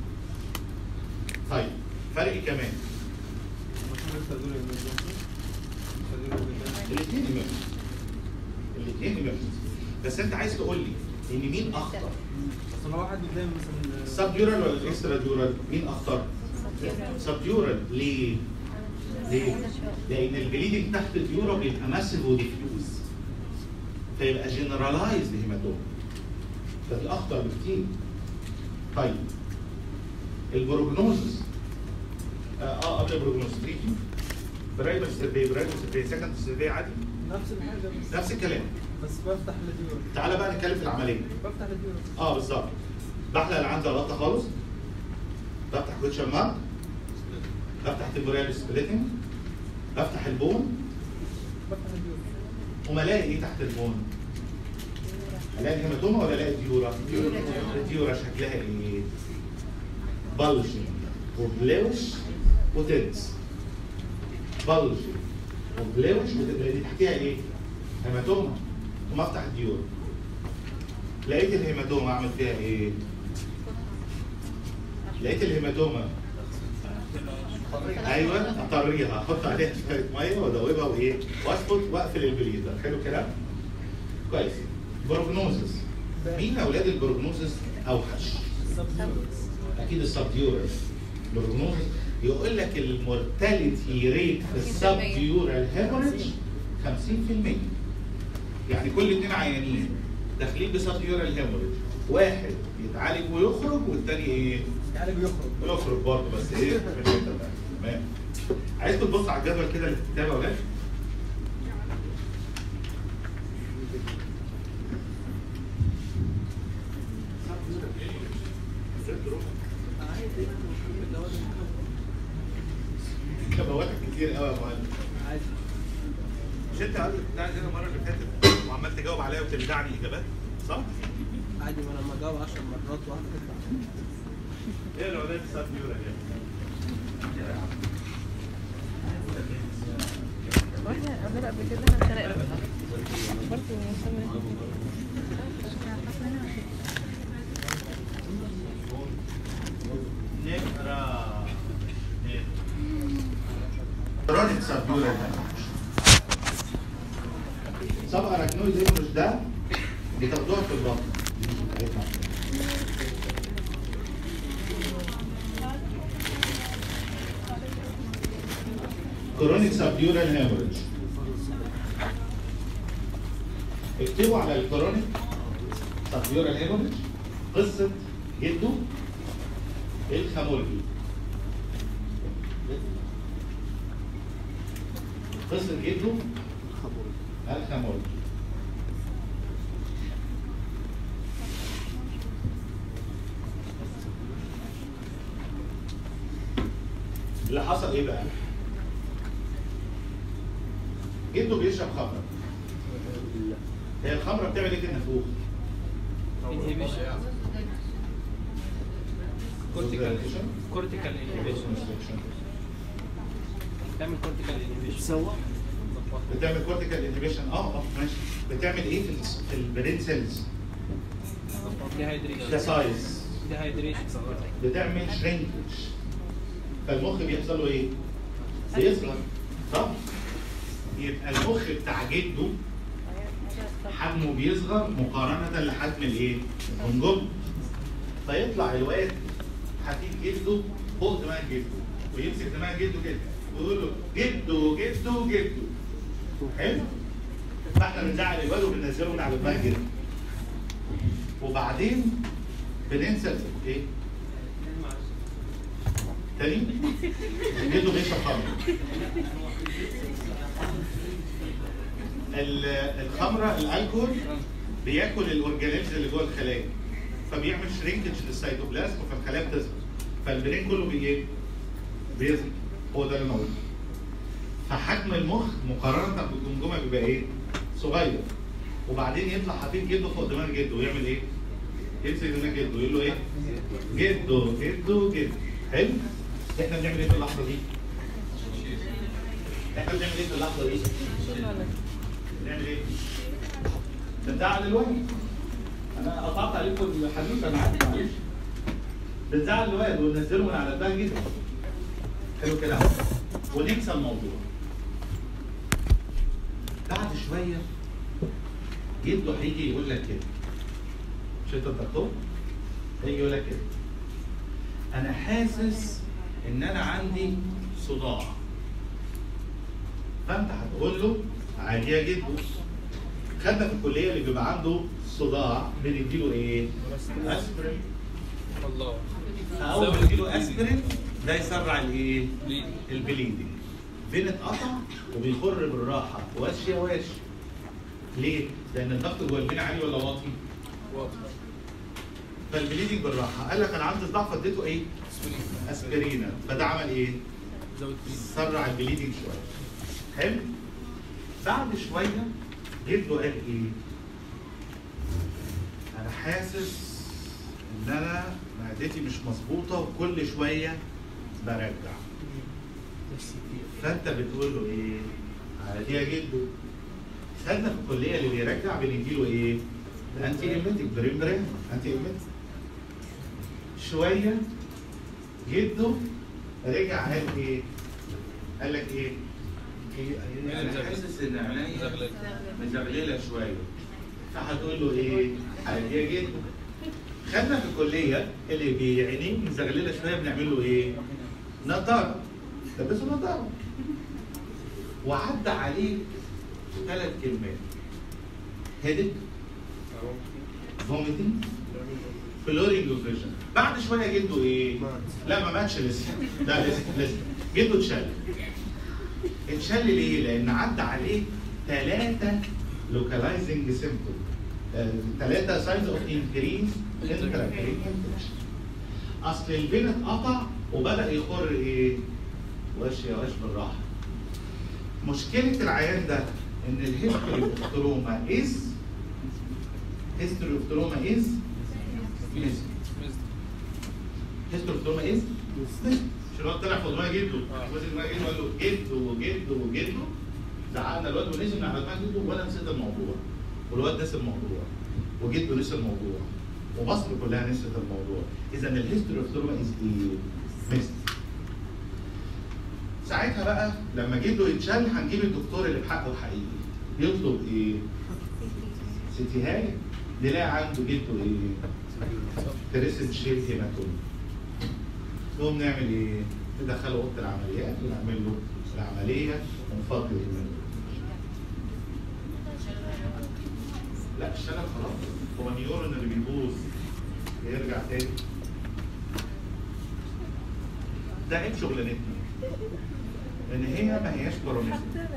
طيب فرق كمان الاكسل دول الامرجنسي الاكسل دول الامرجنسي الاثنين ايمرجنسي الاثنين ايمرجنسي بس انت عايز تقول لي ان مين اخطر بس لو واحد قدام مثلا السب ديورال ولا الاكسترا ديورال مين اخطر سب ديورال ليه ليه لان البليدنج تحت الديورا بيبقى ماسيف وديفيوز فيبقى جنرالايز هيماتوما فدي اخطر بكتير طيب البروجنوزس اه آه، قبل البروجنوزس تيجي برايمر سيرفي برايمر سيرفي سكند سيرفي عادي نفس الحاجه بس نفس الكلام بس بفتح الديور تعالى بقى نتكلم في العمليه بفتح الديور اه بالظبط بحلق اللي عندي غلطه خالص بفتح كوتشر مارك بفتح تمبوريال سبليتنج بفتح البون بفتح الديور وما الاقي ايه تحت البون؟ الاقي هيماتوما ولا الاقي ديورا؟ الديورا شكلها ايه؟ بلجي وبلوش وتنس بلجي وبلوش وتنس دي تحتيها ايه؟ هيماتوما ثم افتح الديورا لقيت الهيماتوما اعمل فيها ايه؟ لقيت الهيماتوما ايوه اطريها احط عليها شويه ميه وادوبها وايه واسكت واقفل البليزر حلو الكلام كويس بروجنوزس مين اولاد البروجنوزس اوحش اكيد السبديورال بروجنوزس يقول لك المورتاليتي ريت في السبديورال هيموريدج 50% يعني كل اثنين عيانين داخلين بسبديورال هيموريدج واحد يتعالج ويخرج والتاني ايه يعني بيخرج يخرج برضه بس ايه في الحته بقى تمام عايزكم تبصوا على الجدول كده اللي في الكتاب يا ولاد كبواتك كتير قوي يا مهندس عادي مش انت قبل بتاع هنا المره اللي فاتت وعمال تجاوب عليا وتلدعني اجابات صح؟ عادي ما انا لما اجاوب 10 مرات واحده تطلع ايه الاولاد السب نيورال واحنا عملنا قبل كده انا سرقنا برضه مسمى نقرا كرونيك سبيورال سب اراكنويد هيموريج ده بتاخدوها في البطن كرونيك سبيورال هيموريج اكتبوا على الكرونيك سبيورال هيموريج قصه جده الخمولجي قصة جده الخمولجي اللي حصل ايه بقى؟ جده بيشرب خمرة هي الخمرة بتعمل ايه في النافوخ؟ inhibition cortical cortical inhibition تعمل cortical inhibition بتعمل كورتيكال انهبيشن اه اه ماشي بتعمل ايه في ال- في البرين سيلز؟ dehydration كسايز dehydration بتعمل شرينكج فالمخ بيحصل له ايه؟ بيصغر صح؟ يبقى المخ بتاع جده حجمه بيصغر مقارنة لحجم الايه؟ الجمجمة فيطلع الواد حفيد جده فوق دماغ جده ويمسك دماغ جده كده ويقول له جده جده جده حلو؟ فاحنا بنزعل الواد وبننزله من على دماغ جده وبعدين بننسى ايه؟ تاني؟ جده بيشرب خمر ال- الخمره الالكول بياكل الاورجانيزمز اللي جوه الخلايا فبيعمل شرينكج للسيتوبلازم فالخلايا بتصغر فالبرين كله بي ايه؟ بيصغر هو ده اللي انا قلته فحجم المخ مقارنه بالجمجمه بيبقى ايه؟ صغير وبعدين يطلع حفيد جده فوق دماغ جده ويعمل ايه؟ يمسك دماغ جده ويقول له ايه؟ جده جده جده حلو؟ احنا بنعمل ايه في اللحظه دي؟ احنا بنعمل ايه في اللحظه دي؟ بنعمل ايه؟ بنزعل الواد انا قطعت عليكم الحدوث انا عارف معلش بنزعل الواد وننزله من على دماغ جدا حلو كده وننسى الموضوع بعد شويه جده هيجي يقول لك كده مش انت الدكتور؟ هيجي يقول لك كده انا حاسس ان انا عندي صداع فانت هتقول له عادي يا جدو خدنا في الكليه اللي بيبقى عنده صداع بنديله ايه؟ اسبرين الله فاول ما نديله اسبرين ده يسرع الايه؟ البليدنج فين اتقطع وبيخر بالراحه واشي واشي ليه؟ لان الضغط جوه الفين عالي ولا واطي؟ واضح فالبليدنج بالراحه قال لك انا عندي صداع فاديته ايه؟ اسبرينا فده عمل ايه؟ زود سرع البليدنج شويه حلو بعد شويه جده قال ايه انا حاسس ان انا معدتي مش مظبوطه وكل شويه برجع فانت بتقول له ايه عادي يا جدو خدنا في الكليه اللي بيرجع بنديله ايه انتي ايميتك بريم بريم انتي ايميتك شويه جده رجع قال ايه قال لك ايه انا حاسس ان عينيا مزغلله شويه فهتقول له ايه عادي يا جدو خدنا في الكليه اللي بعينيه مزغلله شويه بنعمل له ايه نضاره لبسه نضاره وعدى عليه ثلاث كلمات هيدك فوميتنج فلورينج وفيجن بعد شويه جده ايه؟ لا ما ماتش لسه لا لسه لسه جده اتشل اتشل ليه؟ لان عدى عليه ثلاثه لوكالايزنج سيمبتوم ثلاثه ساينز اوف انكريز اصل الفين اتقطع وبدا يخر ايه؟ وش يا وش بالراحه مشكله العيان ده ان الهيستوري اوف تروما از هيستوري اوف تروما از هيستوري اوف تروما از الواد طلع فوق دماغ جده وزن دماغ جده وقال له جده وجده وجده زعقنا الواد ونزل من على دماغ جده وانا نسيت الموضوع والواد نسي الموضوع وجده نسي الموضوع ومصر كلها نسيت الموضوع اذا الهيستوري اوف تروما از ايه؟ ميست ساعتها بقى لما جده يتشال هنجيب الدكتور اللي بحقه حقيقي يطلب ايه؟ سيتي هاي نلاقي عنده جده ايه؟ كريسنت شيب هيماتوم نقوم نعمل ايه؟ ندخله اوضه العمليات ونعمل له العمليه ونفضي الهيماتوم لا الشلل خلاص هو النيورون اللي بيبوظ يرجع تاني ده عيب شغلانتنا ان هي ما هياش كورونيزم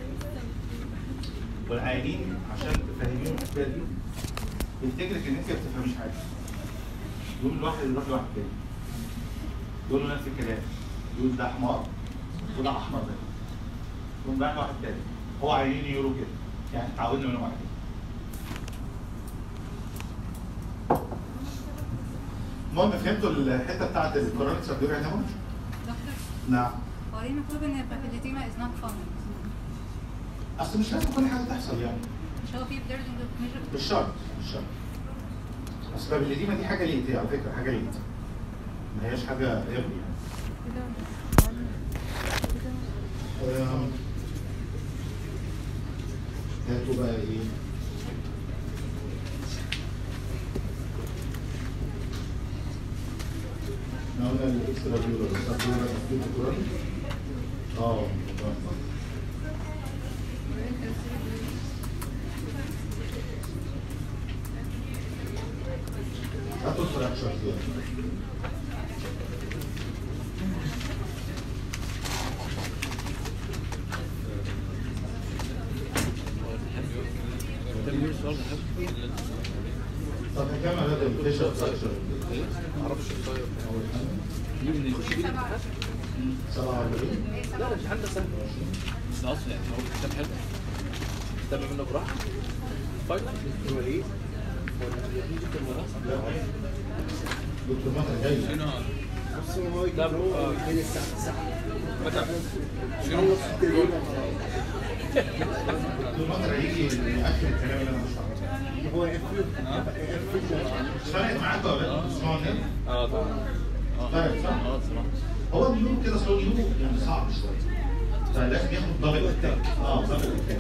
والعيانين عشان تفهميهم الحكايه دي يفتكرك ان انت ما بتفهميش حاجه يقوم الواحد يروح لواحد تاني يقول له نفس الكلام يقول ده حمار وده احمر ده يقوم رايح لواحد تاني هو عيانين يقولوا كده يعني اتعودنا منهم على كده المهم فهمتوا الحته بتاعت الكورونيك سبدوريا هيموريج؟ دكتور نعم هو ليه المفروض ان البابيليتيما از نوت فن اصل مش لازم كل حاجه تحصل يعني مش هو في بليرنج مش شرط مش شرط اصل الديما دي حاجه ليت على فكره حاجه ليت ما هياش حاجه ايرلي يعني آم، هاتوا بقى ايه احنا قلنا الاكسترا بيولر الاكسترا بيولر اه هاتوا الفراكشر يعني طب هكمل هذا الفيشر فراكشر معرفش الطيب سبعة وأربعين لا مش حل سهل ده اصلا يعني هو كتاب حلو كتاب منه براحه فايت هو ايه؟ دكتور مطر جاي ده آه. متى؟ شنو؟ دكتور مطر هيجي يأكد الكلام اللي انا بشرحه هو يقفل مش فارق معاك ولا لا؟ تسمعوا النبي؟ اه طبعا فارق صح؟ اه صراحه هو النيو كده سلو نيو يعني صعب شويه فلازم ياخد دبل اتاك اه دبل اتاك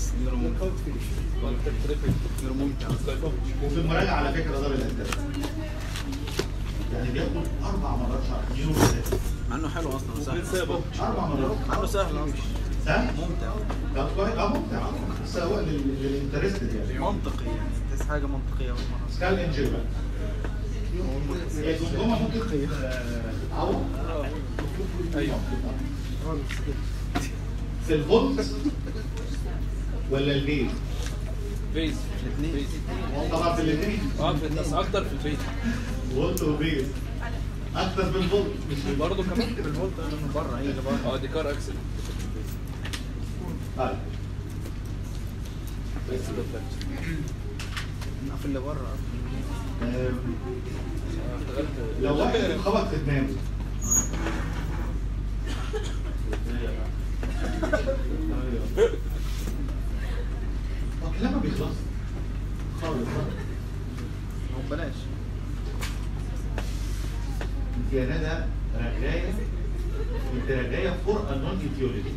وفي المراجعه على فكره دبل اتاك يعني بياخد اربع مرات شهر نيو بالذات. مع انه حلو اصلا سهل اربع مرات مع انه سهل اصلا سهل؟ ممتع طب كويس اه ممتع بس هو للانترستد يعني منطقي يعني تحس حاجه منطقيه اول مره سكال انجري بقى هي الجمجمه ممكن آه، تتعور ايوه في الفولت ولا البيت؟ فيز فيز طبعا في الاثنين اه في الناس اكتر في الفيز فولت وبيت اكتر في الفولت مش في البار برضه كمان في الفولت انا من بره هيجي بره اه دي كار اكسل طيب بس ده فلاش في اللي بره آم، اشتغلت لو واحد اتخبط في دماغه هو الكلام ما بيخلص خالص خالص هو بلاش انت يا ندى رغايه انت رغايه فور انون ايتيولوجي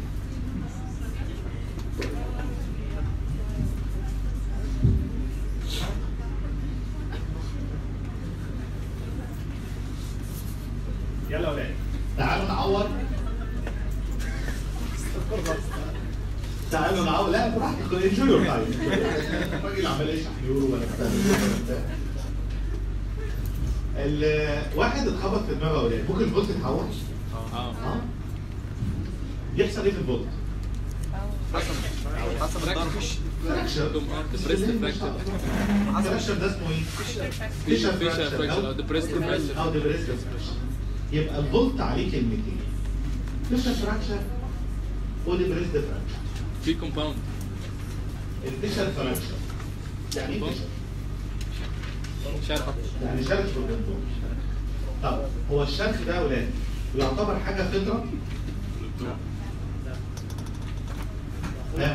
يلا يا ولاد تعالوا نعوض تعالوا نعوض لا براحتك انجوي يور تايم الراجل عمال يشرح يورو ولا بتاع الواحد اتخبط في دماغه يا ولاد ممكن الفولت يتحول اه اه يحصل ايه في الفولت؟ حسب حسب الضرب فراكشر ديبريست فراكشر فراكشر ده اسمه ايه؟ فيشر فيشر فراكشر او ديبريست فراكشر او ديبريست فراكشر يبقى الفولت عليه كلمتين فيشر فراكشر وديبريست فراكشر في كومباوند الفيشر فراكشر يعني ايه فيشر؟ شرح يعني شرخ في الجنبون طب هو الشرخ ده يا ولاد ويعتبر حاجه فطره لا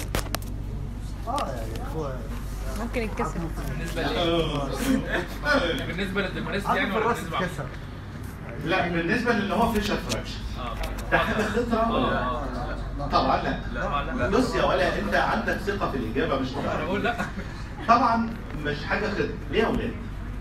اه يعني هو ممكن يتكسر بالنسبه ل بالنسبه للديمونيست يعني عارف ولا الراس بالنسبه اتكسر لا بالنسبه للي هو فيشر فراكشن اه ده حاجه فطره ولا طبعا لا لا بص يا ولا انت عندك ثقه في الاجابه مش انا طبيعيه بقول لا طبعا مش حاجه خطر ليه يا اولاد؟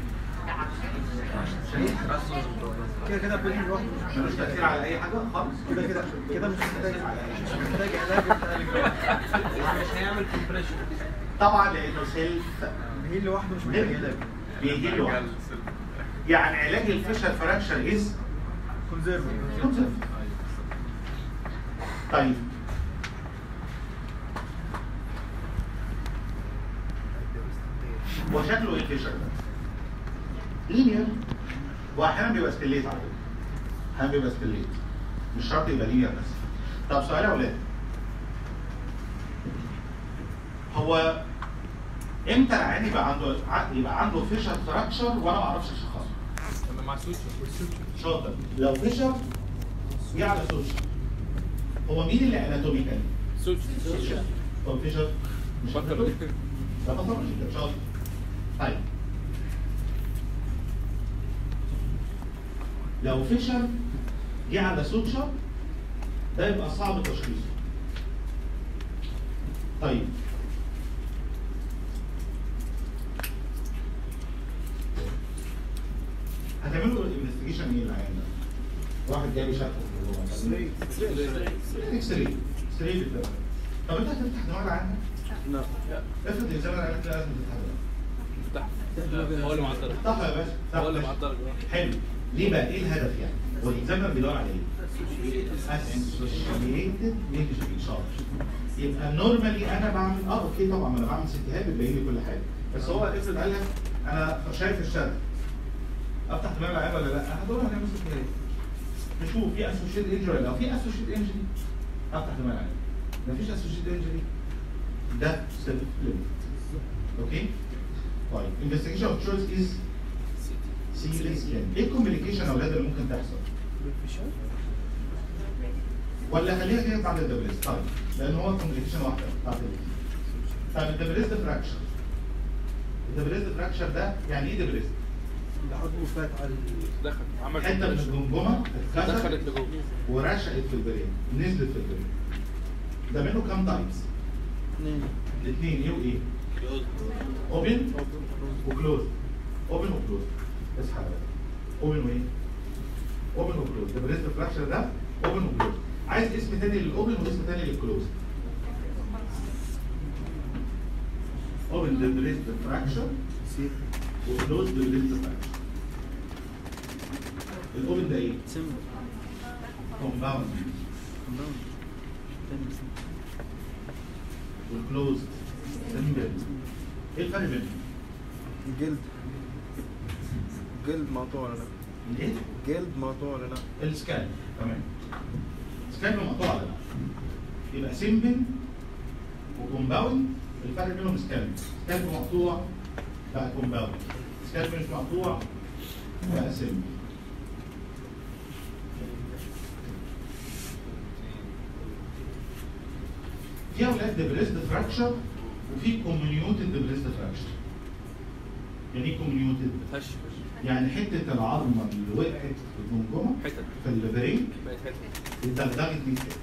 كده كده بيجي لوحده ملوش تاثير على اي حاجه خالص كده كده كده مش محتاج مش محتاج علاج انت مش هيعمل كومبريشن طبعا لانه سيلف هي لوحده مش محتاج علاج بيجي له يعني علاج الفيشر فراكشر از كونزيرف طيب وشكله ايه الفيشر ده؟ لينير واحيانا بيبقى سكليت على فكره احيانا بيبقى سكليت مش شرط يبقى لينير بس طب سؤال يا اولاد هو امتى العيان يبقى عنده يبقى عنده فيشر فراكشر وانا ما اعرفش اشخصه؟ لما مع سوتش شاطر لو فيشر جه على سوشيال هو مين اللي اناتوميكال؟ سوتش طب فيشر مش فكر anatomical. لا ما طبعا انت شاطر طيب لو فيشر جه على سوتشر ده يبقى صعب تشخيصه طيب هتعملوا انفستيجيشن ايه العيان ده؟ واحد جاي شكله اكس راي اكس راي بالتمام. طب انت هتفتح دماغ عنها؟ لا افرض الانسان قال لك لا لازم تفتح دماغ. فتح هو اللي معطلك صح يا باشا صح هو اللي ماشي. معطلك حلو ليه بقى ايه الهدف يعني؟ والانسان بيدور على ايه؟ اسوشيتد نيجاتيف شارج يبقى نورمالي انا بعمل اه اوكي طبعا ما انا بعمل ستيهاب بتبين لي كل حاجه بس هو افرض قال لك انا شايف الشرق افتح دماغي العيب ولا لا؟ هدور على نفس ستيهاب نشوف في اسوشيتد انجري لو في اسوشيتد انجري افتح دماغي العيب مفيش اسوشيتد انجري ده سيلف ليميت اوكي؟ طيب investigation of choice is سي تي سكان ايه الكومبليكيشن يا اولاد اللي ممكن تحصل؟ ولا خليها كده بعد الدبريست طيب لان هو كومبليكيشن واحده بتاعت ال- طيب الدبريست فراكشر الدبريست فراكشر ده يعني ايه دبريست؟ العضو فات على دخل عمل حته من الجمجمه اتكسرت دخلت لجوه ورشقت في البرين نزلت في البرين ده منه كام تايبس؟ اثنين الاثنين ايه وايه؟ اوبن وكلوز اوبن وكلوز اصحى بقى اوبن وايه؟ اوبن وكلوز ده بالنسبه للفراكشر ده اوبن وكلوز عايز اسم تاني للاوبن واسم تاني للكلوز اوبن ده بريست فراكشر وكلوز ده بريست فراكشر الاوبن ده ايه؟ سمبل كومباوند والكلوز سمبل ايه الفرق بينهم؟ جلد جلد مقطوع ولا لا الايه؟ جلد مقطوع ولا لا السكان تمام سكان مقطوع ولا لا يبقى سيمبل وكومباوند الفرق بينهم سكان سكان مقطوع بقى كومباوند سكان مش مقطوع بقى سيمبل في اولاد دبريست فراكشر وفي كوميونيوتد دبريست فراكشر يعني ايه كوميونيوتد؟ هش يعني حته العظمه اللي وقعت في الجمجمه حتت في البرين بقت حتت اتدغدغت دي كده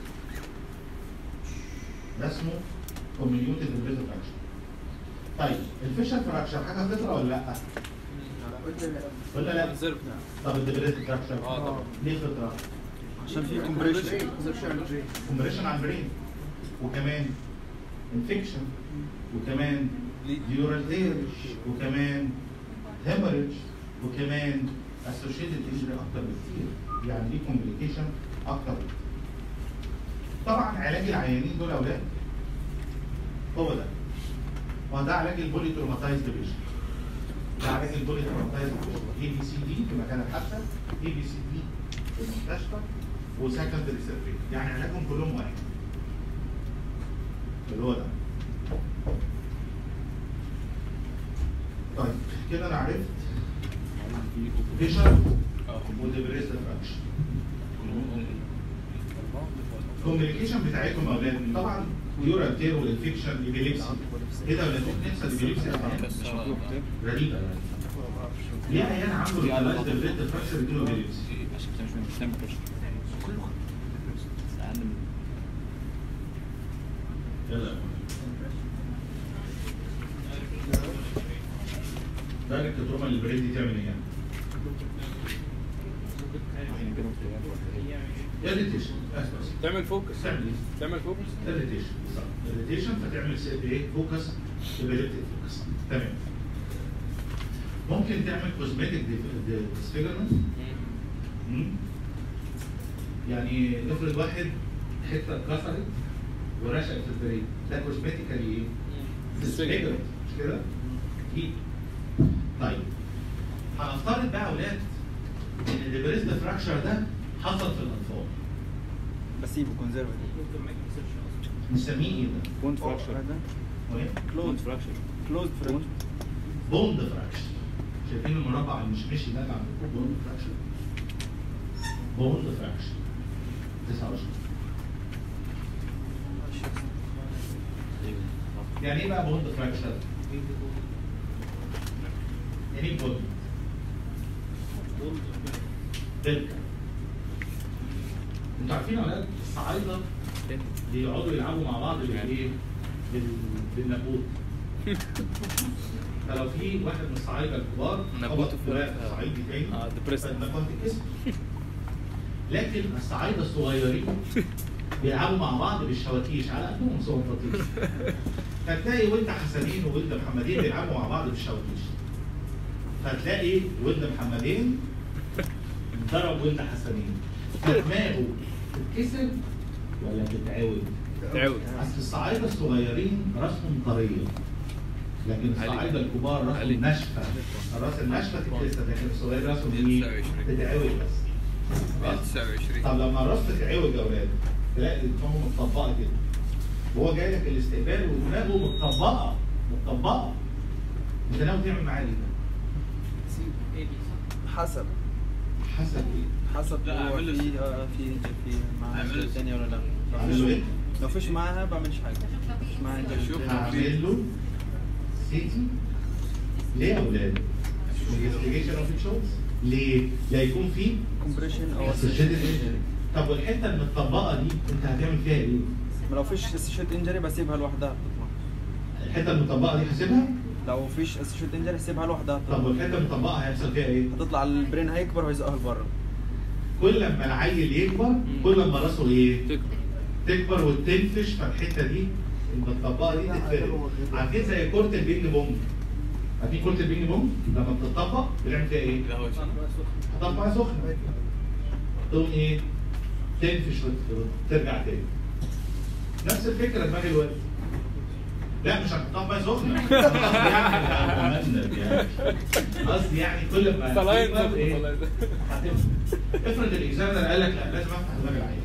ده اسمه كوميونيوتد امبريزا فراكشر طيب الفيشر فراكشر حاجه فطره ولا لا؟ ولا لا؟ كونسيرف طب الدبريز فراكشر اه طبعا ليه فطره؟ عشان في كومبريشن كومبريشن على البرين وكمان انفكشن وكمان ديورال ديرج وكمان هيموريج وكمان اسوشيتد انجري اكتر بكتير يعني دي كومبليكيشن اكتر بكتير طبعا علاج العيانين دول يا اولاد هو ده هو ده علاج البولي تروماتايزد بيشن ده علاج البولي تروماتايزد بيشن اي بي سي دي في مكان الحادثه اي بي سي دي في المستشفى وسكندري سيرفي يعني علاجهم كلهم واحد اللي هو ده طيب كده انا عرفت فيشر اه ودبريست فراكشن الكومبليكيشن بتاعتهم يا اولاد طبعا يورال تير والانفكشن ايبيليبسي ايه ده ولا ننسى الايبيليبسي غريبه يعني ليه عيان عنده لوكالايزد الريد فراكشر بيجيله ايبيليبسي عشان انت مش مش بتعمل كشف كله اقل من يلا دايركت تروما للبريد دي تعمل ايه يعني؟ واحد كده في اريتيشن بس بس تعمل فوكس تعمل ايه؟ تعمل فوكس اريتيشن اريتيشن فتعمل سي ايه فوكس ابيليتي فوكس تمام ممكن تعمل كوزمتيك ديسفيجرمنت يعني نفرض واحد حته اتكسرت ورشقت في البريد ده كوزمتيكالي ايه؟ ديسفيجرمنت مش كده؟ اكيد طيب هنفترض بقى يا اولاد ان البريست فراكشر ده حصل في الاطفال بسيبه كونزرفتيف نسميه ايه ده؟ بوند فراكشر هذا هو ايه؟ بوند فراكشر كلوزد فرونت بوند فراكشن شايفين المربع المشمشي ده اللي عندكم بوند فراكشن بوند فراكشن 29 يعني ايه بقى بوند فراكشن؟ يعني ايه بوند؟ تلك انتوا عارفين يا اولاد الصعايده بيقعدوا يلعبوا مع بعض بالايه؟ بال- بالنبوت فلو في واحد من الصعايده الكبار نبوت خبط في في واحد الوقت. صعيدي تاني آه، depressed. فالنبوت تتكسر لكن الصعايده الصغيرين بيلعبوا مع بعض بالشواكيش على قدهم صور فطيش فتلاقي ولد حسنين وولد محمدين بيلعبوا مع بعض بالشواكيش فتلاقي ولد محمدين ضرب ولد حسنين فدماغه تتكسر ولا تتعوج؟ تعود اصل الصعايده الصغيرين راسهم طريه لكن الصعايده الكبار علي. راسهم ناشفه الراس الناشفه تتكسر لكن الصغير راسهم ايه؟ 29. تتعوج بس خلاص؟ 29 طب لما الراس تتعوج يا اولاد تلاقي دماغه متطبقه كده وهو جاي لك الاستقبال ودماغه متطبقه متطبقه انت ناوي تعمل معاه ايه ده؟ حسب حسب ايه؟ حسب لا، هو اعمل له في آه، في في معاه اعمل له شيء ثاني ولا لا لو اعمل له فيش- ايه؟ لو فيش معاها بعملش حاجه مش معاها شوف. انت هعمل له سيتي ليه يا اولاد؟ انفستيجيشن اوف تشوز ليه؟ لا يكون في كومبريشن او associated injury. طب والحته المتطبقه دي انت هتعمل فيها ايه؟ ما لو فيش اسيشيت انجري بسيبها لوحدها بتطلع الحته المطبقه دي هسيبها لو فيش اسيشيت انجري هسيبها لوحدها طب والحته المطبقه هيحصل فيها ايه؟ هتطلع البرين هيكبر وهيزقها لبره كل ما العيل يكبر كل ما راسه ايه؟ تكبر تكبر وتنفش فالحته دي المطبقه دي تتفرد عارفين زي كره البينج بونج عارفين كره البينج بونج لما بتطبق بنعمل فيها ايه؟ لا هو هتطبق ميه سخنه تقوم ايه؟ تنفش وت- وترجع تاني نفس الفكره دماغ الواد لا مش هتحطها في ميه سخنه قصدي يعني مهند يعني قصدي يعني كل ما صلاين تكبر إيه؟ صلاين. هتنفع. افرض الاكزامنر قال لك لا لازم افتح دماغ العيان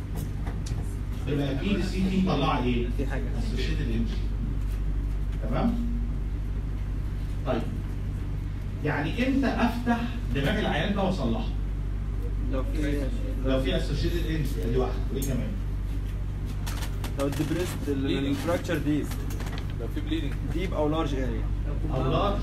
يبقى اكيد السي تي مطلعه ايه؟ في حاجه اسوشيتد انجري تمام؟ طيب يعني امتى افتح دماغ العيان ده واصلحه؟ لو في لو في اسوشيتد انجري ادي واحده وايه كمان؟ لو الدبريست الفراكشر ديب لو في بليدنج ديب او لارج اريا او لارج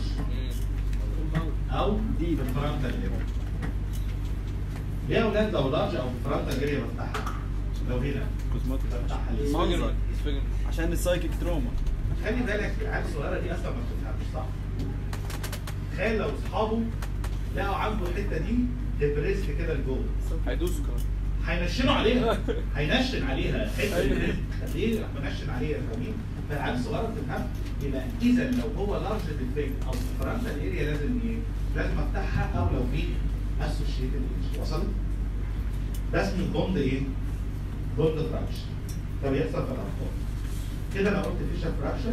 او ديب. فرونتال اريا ليه يا اولاد لو لارج او فرونتال اريا بفتحها؟ لو هنا كوزماتيك بفتحها ليه؟ منظر. عشان السايكيك تروما خلي بالك العيال الصغيره دي اصلا ما بتفهمش صح؟ تخيل لو اصحابه لقوا عنده الحته دي دبريست كده لجوه هيدوسوا كمان هينشنوا عليها هينشن عليها الحته دي ليه راح منشن عليها فاهمين؟ فالعيال الصغيره بتفهم يبقى اذا لو هو لارج ديفكت او فرونتال اريا لازم ايه؟ لازم افتحها او لو في اسوشيتد وصلت؟ ده اسمه بوند ايه؟ بوند فراكشن ده بيحصل في الاطفال كده انا قلت فيشر فراكشن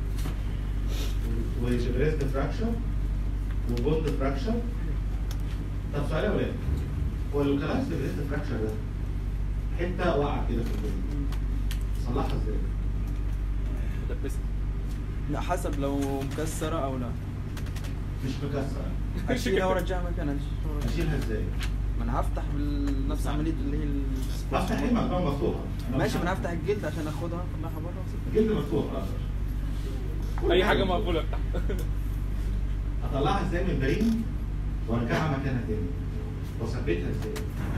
وجبريست فراكشر وبوند فراكشر طب سؤال يا ولاد هو اللوكالايز جبريست فراكشر ده حته واقعه كده في الجلد صلحها ازاي؟ دبست لا حسب لو مكسره او لا مش مكسره اشيلها وارجعها مكانها اشيلها ازاي؟ ما انا هفتح بال- نفس عمليه اللي هي ال- افتح ايه مجموعه مفتوحه ماشي ما انا هفتح الجلد عشان اخدها اطلعها بره الجلد مفتوح خلاص اي حاجه مقفوله افتح اطلعها ازاي من بعيد وارجعها مكانها تاني واثبتها ازاي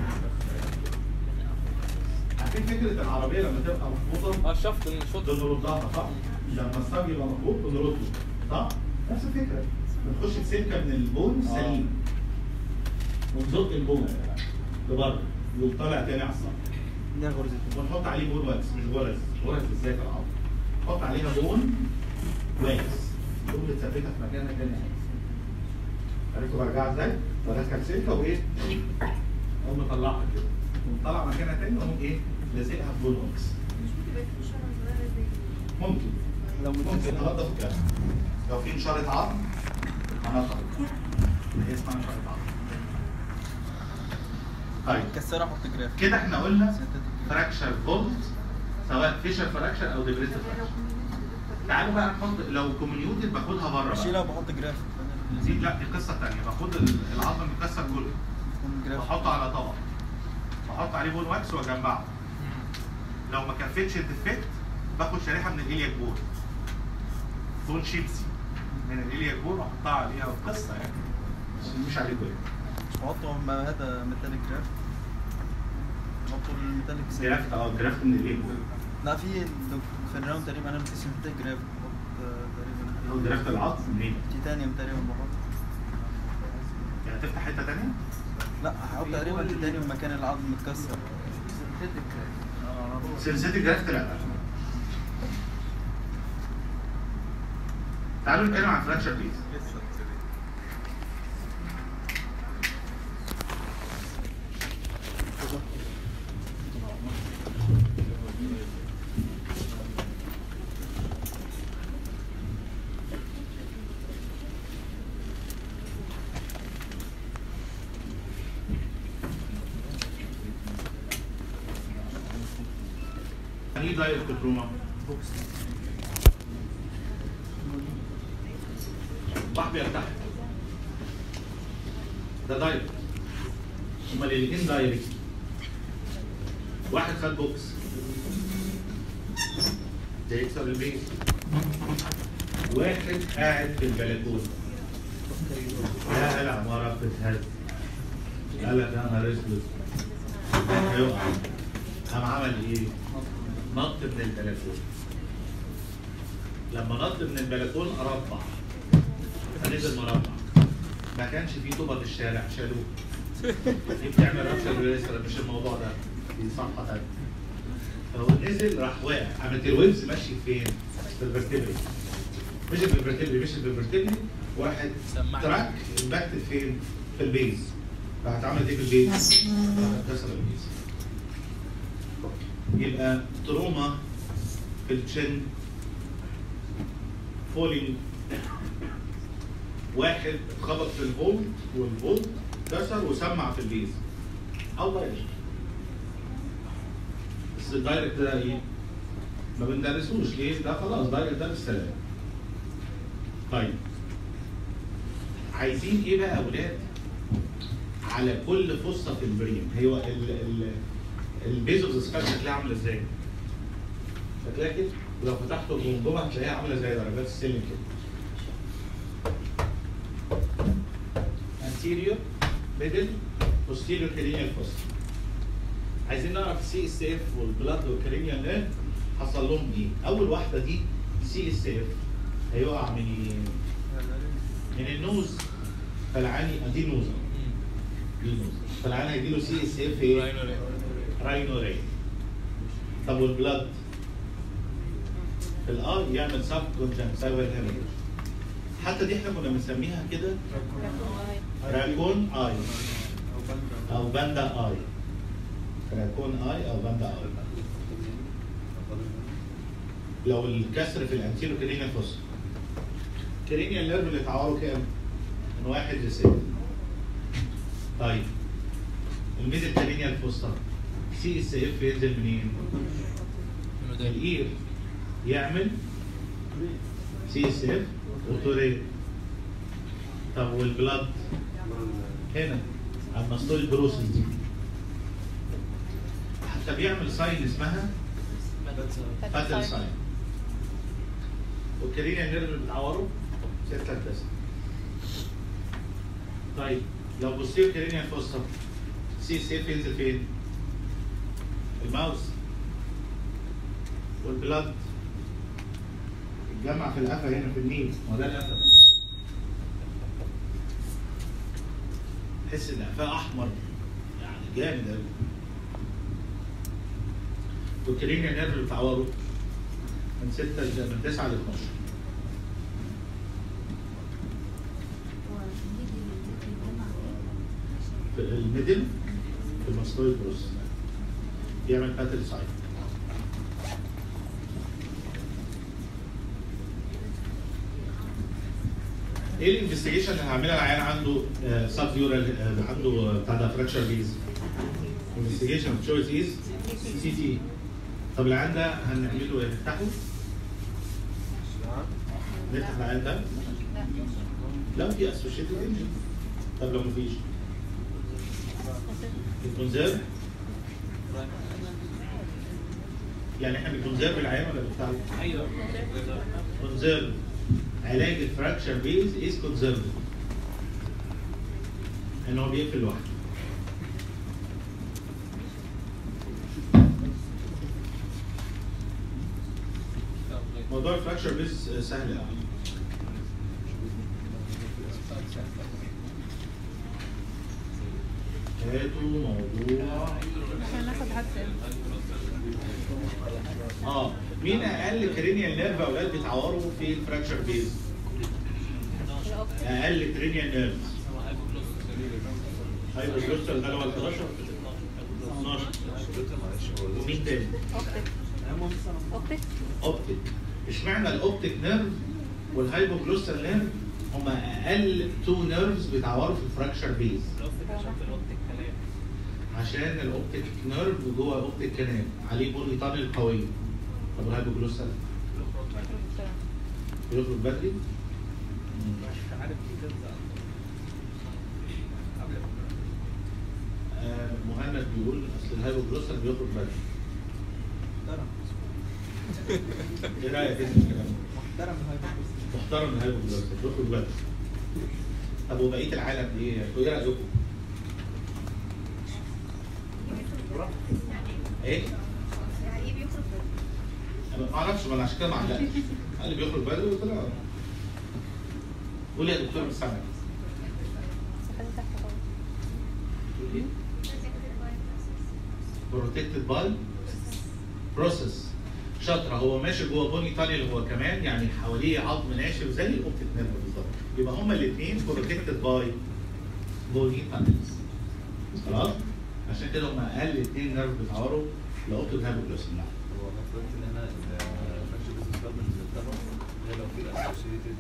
عارفين فكره العربيه لما تبقى مخبوطه اه الشفط الشوط بنردها صح؟ لما الصاج يبقى مخبوط بنرده صح؟ نفس الفكره بنخش بسلكه من البون سليم ونزق البون لبره يقوم طالع تاني على الصاج دي غرزة ونحط عليه بون واكس مش غرز غرز ازاي في العظم نحط عليها بون واكس تقوم متثبته في مكانها تاني عرفتوا برجعها ازاي؟ بدخل سلكه وايه؟ اقوم مطلعها كده اقوم طالع مكانها تاني واقوم ايه؟ لازقها في بون واكس ممكن لو ممكن متكسر ننضف الكلام لو في نشارة عظم هنضف هي اسمها نشارة عظم طيب متكسرة احط جراف كده احنا قلنا Synthetic فراكشر فولت سواء فيشر فراكشر او ديبريتيف فراكشر تعالوا بقى نحط لو كوميونيوتد باخدها بره اشيلها بقى وبحط جراف دي لا دي قصه ثانيه باخد ال- العظم المكسر كله يكون جراف واحطه على طبق واحط عليه بون واكس واجمعه لو ما كفتش الديفكت باخد شريحه من الالياك بون بون شيبسي من الالياك بون واحطها عليها قصه يعني مش- مش عليه كله مش بحطه ما هذا ميتاليك جراف بحطه الميتاليك سيل. جرافت اه جرافت من الالياك بون لا في الدك- في الراوند تقريبا انا نسيت ميتاليك جراف بحط آه، هو تقريبا جرافت العظم منين؟ تيتانيوم تقريبا بحط يعني تفتح حته ثانيه؟ لا هحط تقريبا تيتانيوم مكان العظم متكسر سلسله جرافت لا تعالوا نتكلم عن فراكشر بليز يعني ايه دايركت تروما؟ صاحبي ارتاح ده دايركت هما الاثنين دايركت واحد خد بوكس ده يكسر البيت واحد قاعد في البلكونه لا العماره بتتهز قال لك يا نهار اسود ده هيقع قام عمل ايه؟ نط من البلكونه لما نط من البلكونه اربع فنزل مربع ما كانش فيه طوبه في الشارع شالوه دي بتعمل رابشر ريسر مش الموضوع ده دي صفحه ثانيه فهو نزل راح واقع قامت الويبز ماشي فين؟ في الفرتبري مشي في الفرتبري مشي في الفرتبري واحد سمعني. تراك امباكتد فين؟ في البيز راحت عملت ايه في البيز؟ راحت كسر البيز يبقى تروما في الشن فولينج واحد خبط في الفولت والفولت كسر وسمع في البيز او دايركت بس الدايركت ده ايه؟ ما بندرسوش ليه؟ ده خلاص دايركت ده بالسلام طيب عايزين ايه بقى يا اولاد؟ على كل فصه في البريم هو ال ال البيز اوف ذا سكال شكلها عامله ازاي؟ شكلها كده ولو فتحت الجمجمه هتلاقيها عامله زي درجات السلم كده anterior middle posterior cranial fossa عايزين نعرف السي اس اف والبلاد والكرينيال نيرف حصل لهم ايه؟ اول واحده دي سي اس اف هيقع من ايه؟ من النوز فالعاني دي نوزه دي نوزه فالعاني هيجيله سي اس اف ايه؟ راينو ري طب والبلاد الاي يعمل سب كونجنكتيفال هيموريج حتى دي احنا كنا بنسميها كده راكون اي او باندا اي راكون اي او باندا اي لو الكسر في الانتيرو كرينيال فوس كرينيال نيرف اللي اتعوره كام؟ من واحد لستة طيب الميدل كرينيال فوسطى سي اس اف ينزل منين؟ من الاير يعمل سي اس اف وتوريه طب والبلاد هنا على الماستويد بروسس دي حتى بيعمل ساين اسمها فاتل ساين والكرينيا نيرف اللي بتعوره 6 9 طيب لو بصير كرينيا فوسطى سي سي ينزل فين؟ الماوس والبلاد اتجمع في القفا هنا في النيل ما ده القفا تحس ان قفاه احمر يعني جامد قوي والكرينيا نيرف اللي بتعوره من 6 من 9 ل 12 في الميدل في الماستويد بروس بيعمل باتل ساين ايه الانفستيجيشن اللي هعملها العيان عنده سب ديورال عنده آه، بتاع ده فراكشر بيز انفستيجيشن اوف تشويس از سي تي طب العيان ده هنعمله ايه؟ نفتحه؟ نفتح العيان ده؟ لو في اسوشيتد انجن طب لو مفيش الكونزيرف يعني احنا بنكونزيرف العيان ولا بنفتحه؟ ايوه كونزيرف علاج الفراكشر بيز از كونزيرف ان هو بيقفل لوحده موضوع الفراكشر بيز سهل قوي هاتوا موضوع احنا ناخد حد اه مين اقل كرينيال نيرف اولاد بيتعوروا في الفراكشر بيز؟ اقل كرينيال نيرف هايبر جلوستر ده اللي هو ال 11 12 ومين تاني؟ اوبتيك اوبتيك اوبتيك اشمعنى الاوبتيك نيرف والهايبوجلوستال نيرف هما اقل تو نيرفز بيتعوروا في الفراكشر بيز عشان الاوبتيك نيرف جوه الاوبتيك كانال عليه بولي تانل قويه طب الهايبوجلوستال بيخرج بدري آه، مهند بيقول اصل الهايبوجلوستال بيخرج بدري ايه رايك انت في الكلام ده؟ محترم الهايبوجلوستال بيخرج بدري طب وبقيه العالم ايه؟ ايه رايكم؟ ايه؟ انا ما اعرفش ما انا عشان كده ما علقتش قال لي بيخرج بدري قلت له قول يا دكتور مش سامعك خلي تحت خالص بروتكتد باي بروسيس شاطره هو ماشي جوه بوني تانيل هو كمان يعني حواليه عظم ناشف زي الاوبتيك نيرف بالظبط يبقى هما الاثنين بروتكتد باي بوني تانيلز خلاص عشان كده هما اقل اثنين نيرف بيتعوروا لاوبتيك هايبوجلوسين نعم هو المفروض ان انا الفراكشر بيزنس كارد اللي بتاعه هي لو في اسوشيتد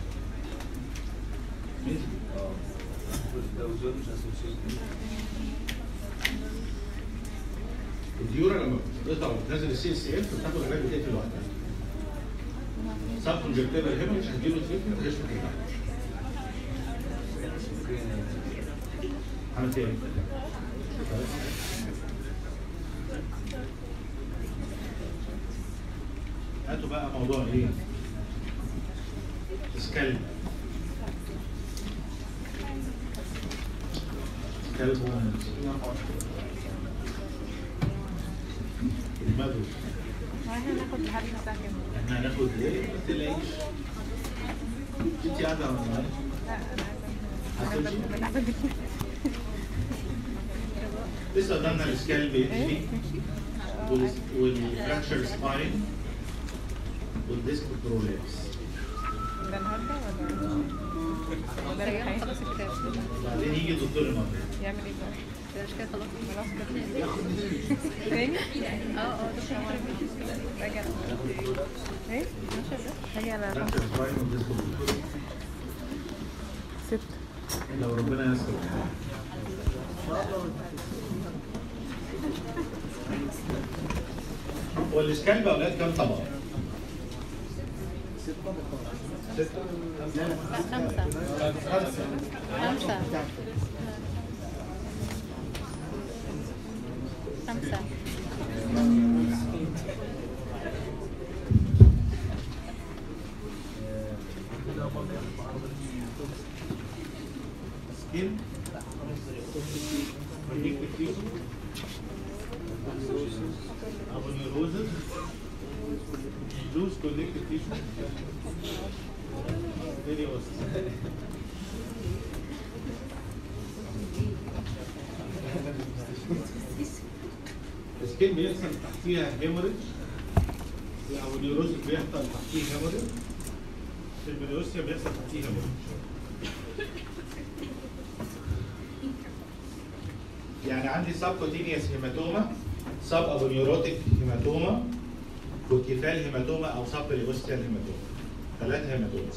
اه ده وزود مش اسوشيتد الديورا لما بتقطع وبتنزل السي اس اف بتاخد العلاج بتقفل لوحدها سب كونجكتيفال هيموريج هتجيله تريتمنت هيشفى كده عملت ايه؟ هاتوا بقى موضوع ايه؟ سكالب سكالب وونز المدرس احنا ناخد لحد الساعة كام؟ احنا هناخد ايه؟ ما تقلقيش انت قاعده على الموبايل لا انا عايزة هتمشي؟ من العدد دي. لسه قدامنا السكال بي اتش ايه؟ دي والفراكشر سباين والديسك برولابس ده النهارده ولا ولا رايح خلاص الكتاب بعدين يجي دكتور المرض يعمل ايه بقى؟ ده مش كده خلاص خلاص كده تاني؟ اه اه ده شهر راجع ايه؟ 12 ده؟ راجع على فراكشر سباين والديسك برولابس ستة لو ربنا يستر هو الاسكان بقى اولاد كام طبقه؟ ستة لا خمسة خمسة سكين كونكتيف تيشو ابو نيوروزز لوز كونكتيف تيشو فيري السكين بيحصل تحتيها هيموريج او النيوروزز بيحصل تحتيه هيموريج البريوسيا بيحصل تحتيه هيموريج يعني عندي سب كوتينيوس هيماتوما سب ابونيوروتيك هيماتوما وكفال هيماتوما او سب بريوستيال هيماتوما ثلاث هيماتومز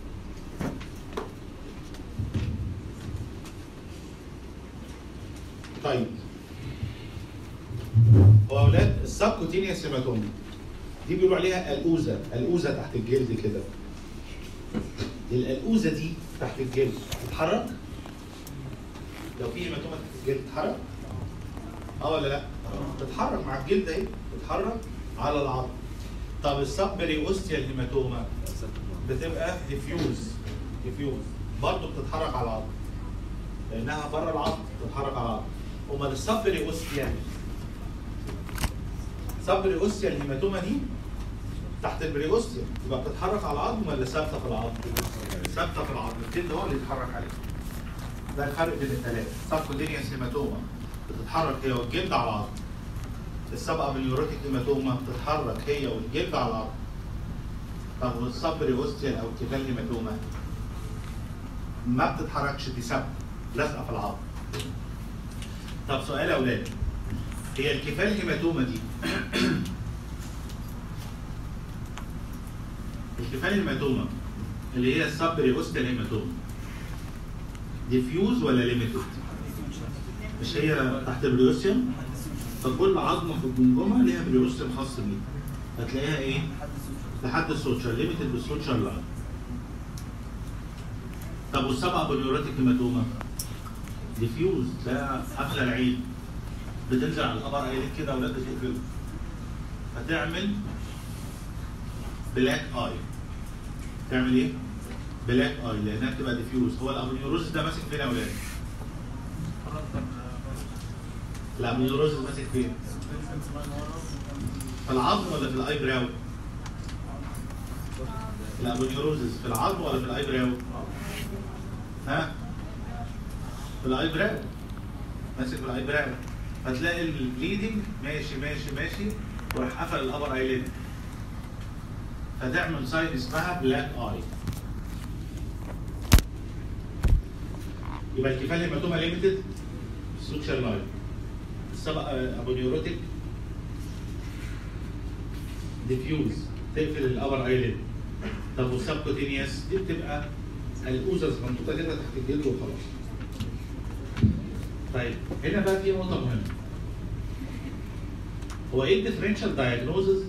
طيب هو اولاد السب كوتينيوس هيماتوما دي بيقولوا عليها الأوزة الأوزة تحت الجلد كده الألوزة دي تحت الجلد تتحرك لو في هيماتوما تحت الجلد تتحرك اه ولا لا تتحرك مع الجلد اهي تتحرك على العظم طب السبري اوستيال هيماتوما بتبقى ديفيوز ديفيوز برضه بتتحرك على العظم لانها بره العظم بتتحرك على العظم امال السبري اوستيال سبري اوستيال هيماتوما دي تحت البريوستيال يبقى بتتحرك على العظم ولا ثابته في العظم؟ ثابته في العظم الجلد هو اللي يتحرك عليه ده الفرق بين الثلاثه سبكوتينيوس هيماتوما بتتحرك هي والجلد على العظم السبقه باليوروتيك هيماتوما بتتحرك هي والجلد على العظم طب والسبري اوستيال او الكفال هيماتوما ما بتتحركش دي ثابته لازقه في العظم طب سؤال يا اولاد هي الكفال هيماتوما دي الكفال هيماتوما اللي هي السبري اوستيال هيماتوما ديفيوز ولا ليميتد؟ مش هي تحت البريوسيوم؟ فكل عظمه في الجمجمه ليها بريوسيوم خاص بيها هتلاقيها ايه؟ لحد السوتشر ليميتد بالسوتشر لاين طب والسبعه بنيوراتيك هيماتوما ديفيوز تلاقيها قافله العين بتنزل على الابر عينيك كده اولاد بتقفل فتعمل بلاك اي تعمل ايه؟ بلاك اي لانها بتبقى ديفيوز هو الابنيوروز ده ماسك فين يا اولاد؟ الابنيوروز ماسك فين؟ في العظم ولا في الاي براو؟ الابنيوروزز في العظم ولا في الاي براو؟ ها؟ في الاي براو ماسك في الاي براو فتلاقي البليدنج ماشي ماشي ماشي وراح قفل الابر ايلين فتعمل ساين اسمها بلاك اي يبقى الكفال هيماتوما ليميتد سوتشر لاين السبق ابونيوروتيك ديفيوز تقفل الابر ايلين طب والسبكوتينيوس دي بتبقى الاوزز منطوطه كده تحت الجلد وخلاص طيب هنا بقى في نقطه مهمه هو ايه الديفرنشال دايجنوزز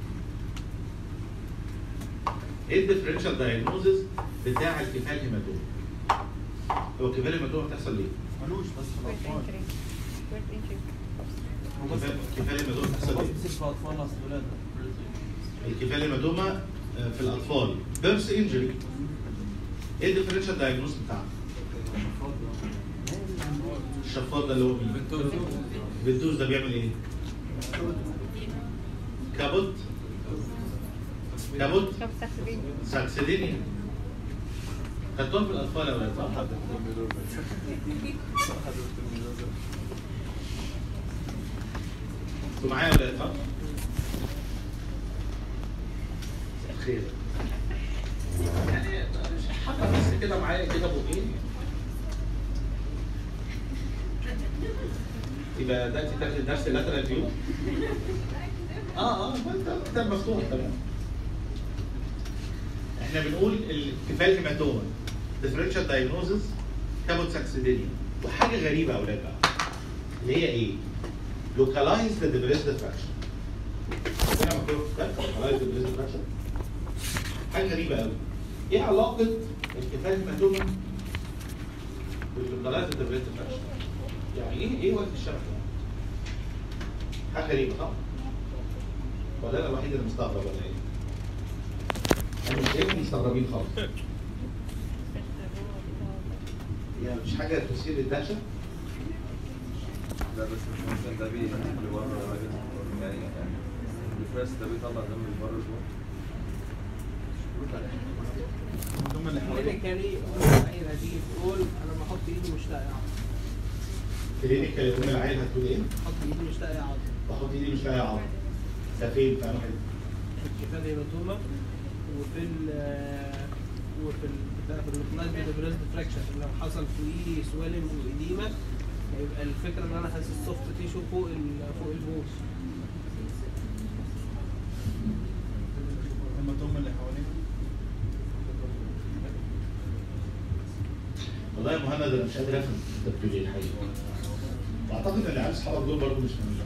ايه الديفرنشال دايجنوزز بتاع الكفال هيماتوما هو الكفال هيماتوما بتحصل ليه؟ ملوش بس في ويرد الاطفال انتري ويرد انتري هو بس كفال كفال هيماتوما بتحصل هو ليه؟ بتصير في الاطفال اصل ولاده الكفال هيماتوما آه، في الاطفال بيرس انجري ايه الديفرنشال دايجنوز بتاعها؟ الشفاط ده اللي هو مين؟ الفنتوز ده بيعمل ايه؟ كابوت كابوت شوف ساكسبين ساكسيدينيا خدتهم في الاطفال يا ولاد صح؟ انتوا معايا يا ولاد صح؟ مساء الخير يعني مش حابه بس كده معايا كده بوقين يبقى ده انت تاخد درس لاترال فيو اه اه ما انت كتاب مفتوح تمام احنا بنقول الكفال هيماتوما ديفرنشال دايجنوزز كابوت ساكسيدينيا وحاجه غريبه يا اولاد بقى اللي هي ايه؟ لوكالايز ذا ديبريس ديفراكشن هنا مكتوب لوكالايز ذا ديبريس ديفراكشن حاجه غريبه قوي ايه علاقه الكفال هيماتوما باللوكالايز ذا ديبريس ديفراكشن؟ يعني ايه ايه وجه الشبكه؟ حاجه غريبه صح؟ ولا انا الوحيد اللي مستغرب ولا ايه؟ انا مش شايفهم مستغربين خالص يعني مش حاجه تثير الدهشه لا بس مش ممكن ده بيجي لبره يعني يعني الفاس ده بيطلع دم من بره لجوه هم اللي حواليك كلينيكالي العيل هتيجي تقول انا بحط ايدي مش لاقي عضل كلينيكال يقوم العيل هتقول ايه؟ بحط ايدي مش لاقي عضل بحط ايدي مش لاقي عظم ده فين في انهي الكفال هيماتوما وفي ال وفي ال بتاع في اللوكلايزد بريست فراكشن لو حصل فوقيه سويلنج وإديمة يبقى الفكرة ان انا حاسس السوفت تيشو فوق ال فوق البوز هم اللي حواليك والله يا مهند انا مش قادر افهم انت بتقول ايه الحقيقه واعتقد ان العيال اصحابك دول برضه مش فاهمين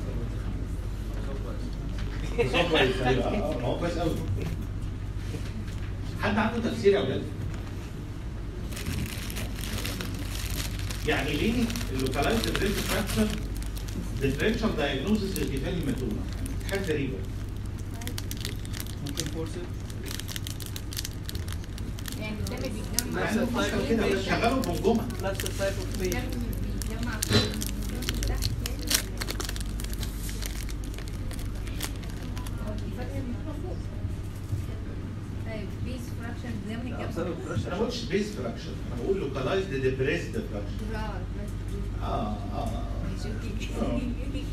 بس هو كويس ايوه آه، ما هو كويس قوي حد عنده تفسير يا اولاد؟ يعني ليه اللوكالايزد بريد فراكشر ديفرنشال دايجنوزس للكفال الماتومه؟ حاجه غريبه ممكن فورسد يعني الدم بيتجمع نفس الطيب كده بس شغلوا بجمجمه نفس التايب اوف بين الدم بيتجمع في تحت هو الفرق ان هو فوق طيب بيس فراكشن الدم لا، بيتجمع بسبب انا البريشر ما قلتش بيس فراكشر انا بقول لوكالايزد ديبريسد فراكشر جرار بس اه اه مش اوكي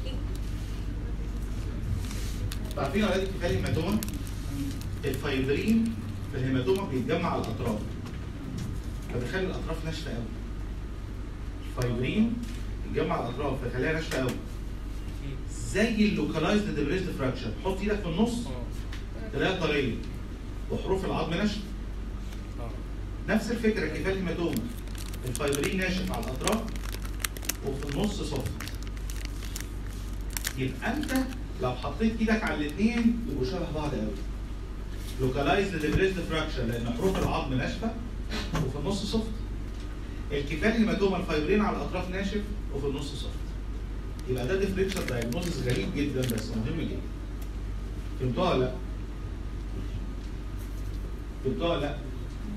عارفين يا ولاد الكفال الهيماتوما الفايبرين في الهيماتوما بيتجمع على الاطراف فبيخلي الاطراف ناشفه قوي الفايبرين بيتجمع على الاطراف فيخليها ناشفه قوي زي اللوكالايزد ديبريسد فراكشر حط ايدك في النص تلاقيها طريه وحروف العظم ناشفه نفس الفكره كفال الهيماتوما الفايبرين ناشف على الاطراف وفي النص سوفت يبقى انت لو حطيت ايدك على الاثنين يبقوا شبه بعض قوي لوكالايزد ديبريسد فراكشر لان حروف العظم ناشفه وفي النص سوفت الكفال هيماتوما الفايبرين على الاطراف ناشف وفي النص سوفت يبقى ده ديفرنشال دايجنوزس غريب جدا بس مهم جدا فهمتوها ولا لا؟ فهمتوها ولا لا؟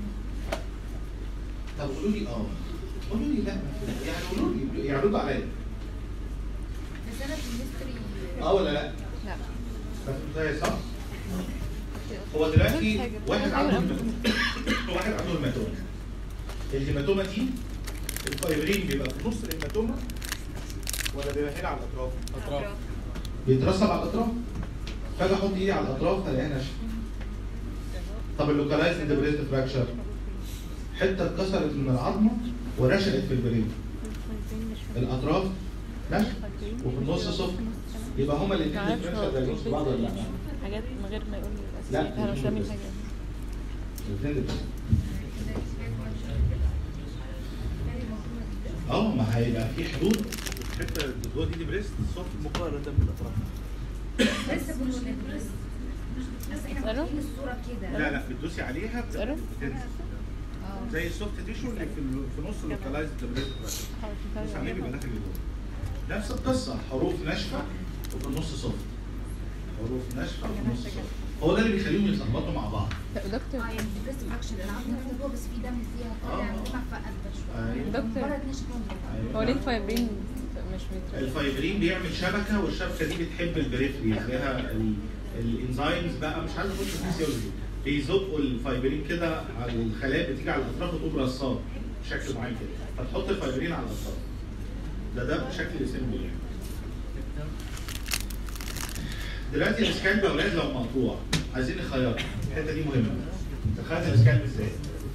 طب قولوا لي اه قولوا لي لا يعني قولوا لي يعني ردوا عليا بس انا في الهيستوري اه ولا لا؟ لا فهمتها صح؟ هو دلوقتي واحد عنده هيماتوما واحد عنده هيماتوما الهيماتوما دي الفايبرين بيبقى في نص الهيماتوما ولا بيبقى هنا على الاطراف؟ اطراف بيترسب على الاطراف فاجي احط ايدي على الاطراف الاقيها ناشفه طب اللوكالايزد ديبريسد فراكشر حته اتكسرت من العظمه ورشقت في البرين الاطراف ناشفه وفي النص صفر يبقى هما الاثنين معرفش ديفرنشال هو دايجنوز في بعض ولا لا؟ حاجات من غير ما يقول لا، الاسئله انا مش فاهمين حاجه الاثنين differential. اه ما هيبقى في حدود الحته اللي جوه دي بريست صوت مقارنة بالاطراف لسه بنقول لك بس بس احنا تسأله؟ واخدين الصوره كده لا لا بتدوسي عليها بت- تسأله؟ بتنزل اه زي السوفت تيشو اللي في ال- في نص اللوكالايزد بريست بص عليه بيبقى داخل جوه نفس القصه حروف ناشفه وفي النص صوت حروف ناشفه وفي النص صوت هو ده اللي بيخليهم يتلخبطوا مع بعض دكتور اه يعني بريست فراكشن العظم نفسها جوه بس في دم فيها طالع آه. بتبقى فقد شويه أيوة. دكتور. مجرد نشف هو ليه الفايبرين مش بيتربط الفايبرين بيعمل شبكه والشبكه دي بتحب البريفري فيها ال- الانزيمز بقى مش عايز اخش في فيسيولوجي بيزقوا الفايبرين كده على الخلايا بتيجي على الاطراف وتقوم رصاص بشكل معين كده فتحط الفايبرين على الاطراف ده ده بشكل سيمبل يعني دلوقتي السكالب يا اولاد لو مقطوع عايزين نخيطه الحته دي مهمه تخيط السكالب ازاي؟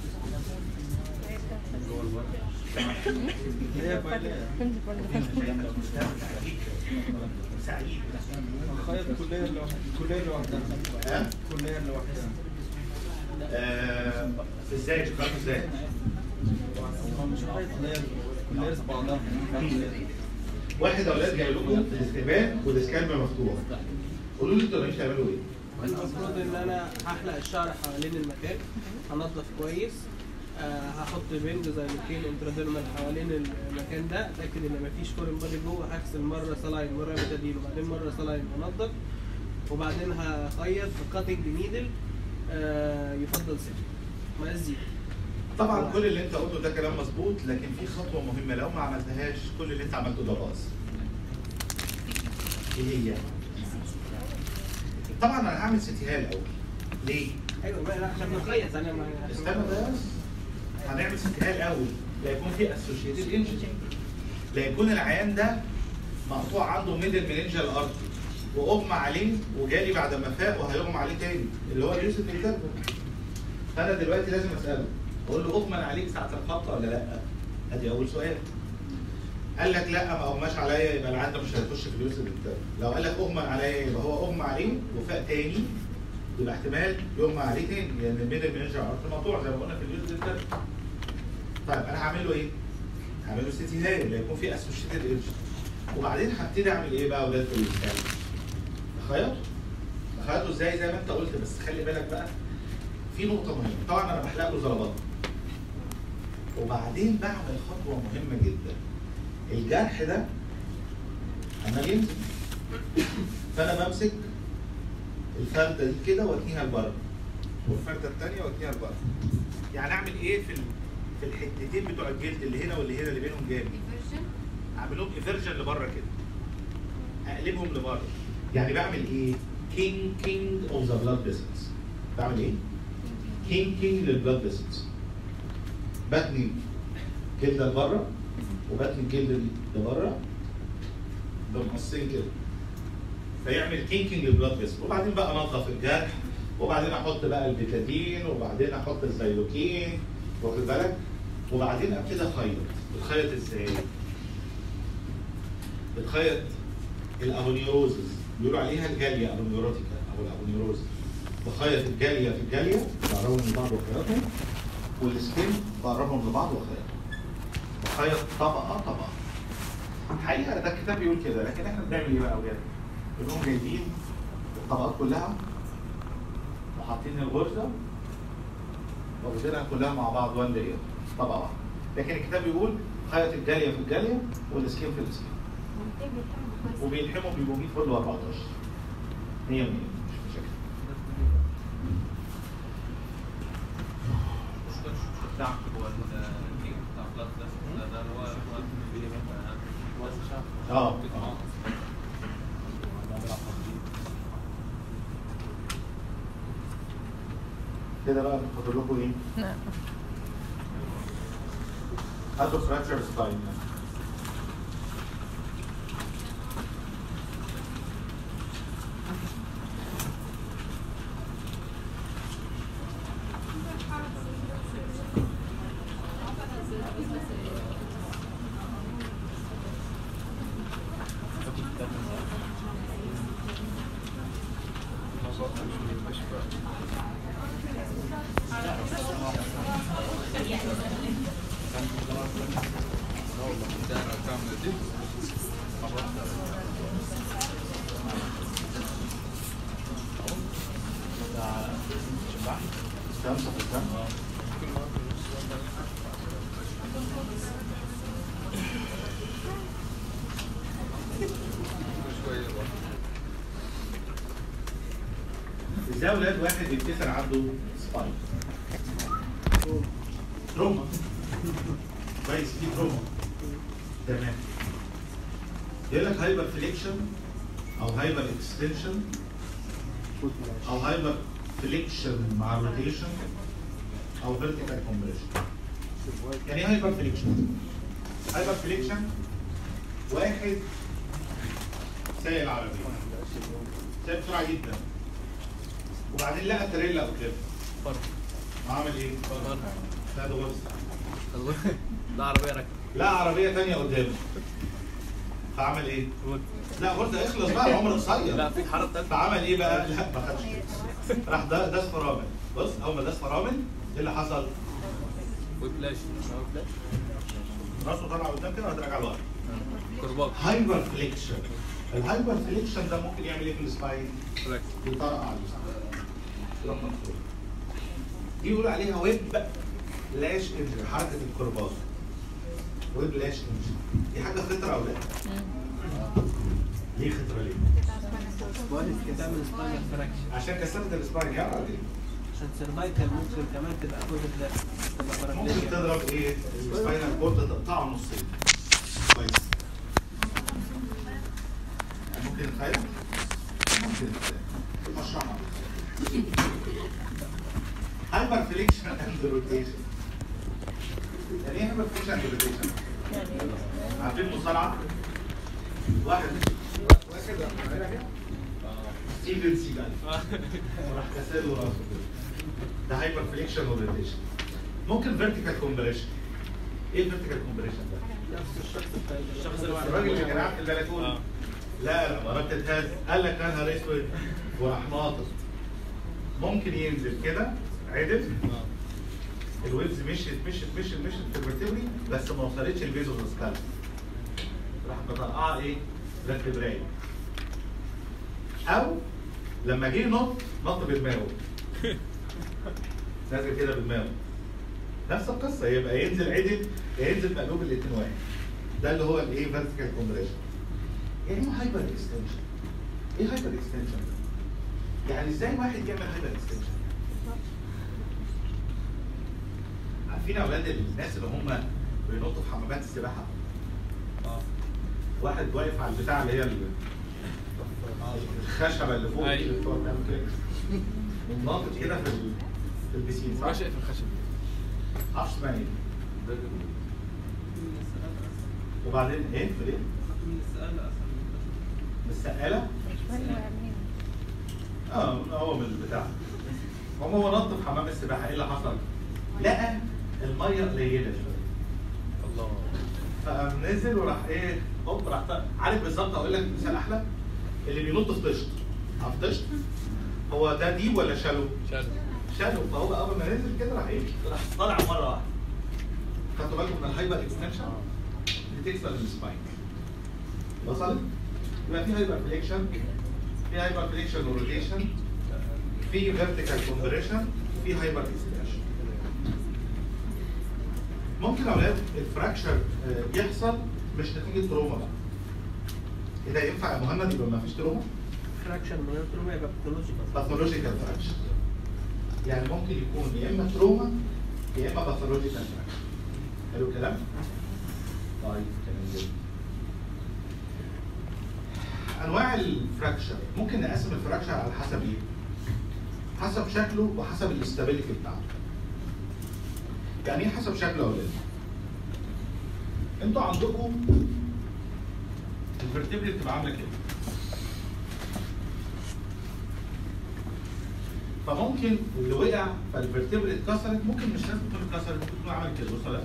هي فايلة فهمت برضه سعيد خيط كلية لوحدها كلية لوحدها ها؟ كلية لوحدها آه، ازاي بتخيطه ازاي؟ هو مش خيط كلية كلية في بعضها واحد اولاد جاي لكم في الاستقبال والسكالب مفتوح قولوا لي انتوا ناويين تعملوا ايه؟ المفروض ان انا هحلق الشعر حوالين المكان هنضف كويس آه هحط بند زي مكين انتراديرمال حوالين المكان ده اتاكد ان مفيش فورين بادي جوه هغسل مره سلاين مره بتادين وبعدين مره سلاين وانضف وبعدين هخيط بكاتنج نيدل آه يفضل سلك مقاس زيرو طبعا كل اللي انت قلته ده كلام مظبوط لكن في خطوه مهمه لو ما عملتهاش كل اللي انت عملته ده باظ ايه هي؟ طبعا انا هعمل سيتيها الاول ليه؟ ايوه ما لا عشان نقيس انا ما استنى بس هنعمل سيتيها الاول لا يكون في اسوشيتد انجري لا يكون العيان ده مقطوع عنده ميدل مننجال ارتري واغمى عليه وجالي بعد ما فاق وهيغمى عليه تاني اللي هو اليوسف الكتاب فانا دلوقتي لازم اساله اقول له اغمى عليك ساعه الخبطه ولا لا؟ ادي اول سؤال قال لك لا ما اغماش عليا يبقى العيان ده مش هيخش في اليوسف الكتاب لو قال لك اغمى عليا يبقى هو اغمى عليه وفاق تاني يبقى احتمال يغمى عليه تاني لان الميدل مننجال ارتري مقطوع زي ما قلنا في اليوسف الكتاب طيب انا هعمل له ايه؟ هعمل له سيتي هاي اللي هيكون فيه اسوشيتد انجري وبعدين هبتدي اعمل ايه بقى يا اولاد في الاسكان؟ اخيطه اخيطه ازاي زي ما انت قلت بس خلي بالك بقى في نقطة مهمة طبعا انا بحلق له زلبطة وبعدين بعمل خطوة مهمة جدا الجرح ده عمال ينزل فانا بمسك الفردة دي كده واتنيها لبره والفردة التانية واتنيها لبره يعني اعمل ايه في ال- في الحتتين بتوع الجلد اللي هنا واللي هنا اللي بينهم جامد ايفرجن اعمل لهم ايفرجن لبره كده اقلبهم لبره يعني بعمل ايه كينج كينج اوف ذا بلاد فيسلز بعمل ايه كينج كينج للبلاد فيسلز بتني جلده لبره وبتني الجلده دي لبره بمقصين كده فيعمل كينكينج للبلاد فيسل وبعدين بقى انضف الجرح وبعدين احط بقى البيتادين وبعدين احط الزيلوكين واخد بالك وبعدين ابتدي اخيط بتخيط ازاي؟ بتخيط الابونيوروزز بيقولوا عليها الجاليه ابونيوروتيكا او الابونيوروز بخيط الجاليه في الجاليه بقربهم لبعض وخيطهم والسكين بقربهم لبعض وخيطهم بخيط طبقه طبقه الحقيقه ده الكتاب بيقول كده لكن احنا بنعمل ايه بقى يا اولاد؟ بنقوم جايبين الطبقات كلها وحاطين الغرزه واخدينها كلها مع بعض وان لاير طبقه واحده لكن الكتاب بيقول خيط الجاليه في الجاليه والسكين في السكين وبيلحموا بيبقوا 100 فل و14 100 100 مش مشاكل بتاع هو الكيك بتاع بلاد ده ده هو اه آه. كده بقى فاضل لكم ايه؟ نعم هاتوا فراكشر سباين استمسك الدم ازاي اولاد واحد يتكسر عنده سباين تروما كويس في تروما تمام يقول لك هايبر فليكشن او هايبر اكستنشن او هايبر فليكشن مع روتيشن او فيرتيكال كومبريشن يعني ايه هايبر فليكشن هايبر فليكشن واحد سايق العربيه سايق بسرعه جدا وبعدين لقى تريلا قدامه فرق عمل ايه؟ فرق لا ده غرز لا عربية راكبة لا عربيه ثانيه قدامه فعمل ايه؟ لا غرزه اخلص بقى العمر قصير لا في حارة تالتة فعمل ايه بقى؟ لا ما خدش كده. راح دا- داس فرامل بص اول ما داس فرامل ايه اللي حصل؟ وفلاش فلاش راسه طلع قدام كده وهترجع لورا كرباج هايبر فليكشن الهايبر فليكشن ده ممكن يعمل ايه في السباين؟ راكب يطرقع عليه يروح مكسور. دي يقول عليها ويب لاش انجري حركه الكرباج ويب لاش انجري دي حاجه خطره او لا؟ ليه خطره ليه؟ كويس كده تعمل سباينال فراكشن عشان كسرت السباين يا راجل عشان سيرفايكال ممكن كمان تبقى كوزة ده تبقى ممكن بارابليجيا تضرب ايه السباينال كورد تقطعه نصين كويس ممكن نتخيل ممكن نتخيل اشرحها هايبر فليكشن اند روتيشن يعني ايه هايبر فليكشن اند روتيشن؟ عارفين المصارعه؟ واحد واحد راح عاملها كده ستيفن سيجال وراح كسر له راسه كده ده هايبر فليكشن وروتيشن ممكن فيرتيكال كومبريشن ايه الفيرتيكال كومبريشن ده؟ نفس الشخص بتاع الشخص اللي الراجل اللي كان قاعد في البلكونه آه. لا لا مرات تتهز قال لك يا نهار اسود وراح ناطط ممكن ينزل كده عدل الويبز مشيت مشيت مشيت مشيت في الفرتبري بس ما وصلتش البيزو سكال راح مطرقعه ايه؟ ركب رايق او لما جه ينط نط بدماغه نازل كده بدماغه نفس القصه يبقى ينزل عدل يا ينزل مقلوب الاثنين واحد ده اللي هو الايه فيرتيكال كومبريشن يعني ايه هايبر اكستنشن؟ ايه هايبر اكستنشن؟ يعني ازاي واحد يعمل هايبر اكستنشن؟ عارفين يا اولاد الناس اللي هم بينطوا في حمامات السباحه؟ واحد واقف على البتاع اللي هي ال- الخشبه اللي فوق دي أيوة. اللي بتقعد تعمل كده وناطط كده في ال- في البسين صح؟ راشق في الخشب معرفش اسمها ايه ده كده وبعدين ايه في ايه؟ بالسقاله اه هو من البتاع هم هو نط في حمام السباحه ايه اللي حصل؟ لقى الميه قليله شويه الله فقام نزل وراح ايه هوب راح طلع. عارف بالظبط اقول لك مثال احلى اللي بينط في طشت عارف طشت هو ده دي ولا شالو؟ شال شالو فهو اول ما نزل كده راح ايه راح طالع مره واحده خدتوا بالكم من الهايبر اكستنشن اللي تكسر السبايك وصل يبقى في هايبر فليكشن في هايبر فليكشن وروتيشن في فيرتيكال كومبريشن في هايبر اكستنشن ممكن يا اولاد الفراكشر آه، يحصل مش نتيجه تروما بقى اذا ينفع يا مهند يبقى ما فيش تروما فراكشن من غير تروما يبقى باثولوجيكال باثولوجيكال فراكشر يعني ممكن يكون يا اما تروما يا اما باثولوجيكال فراكشر حلو الكلام؟ طيب كلام جميل انواع الفراكشر ممكن نقسم الفراكشر على حسب ايه؟ حسب شكله وحسب الاستابيليتي بتاعته يعني ايه حسب شكله يا اولاد؟ انتوا عندكم الفرتبري بتبقى عامله كده فممكن اللي وقع فالفرتبري اتكسرت ممكن مش لازم تكون اتكسرت ممكن تكون عملت كده بص لا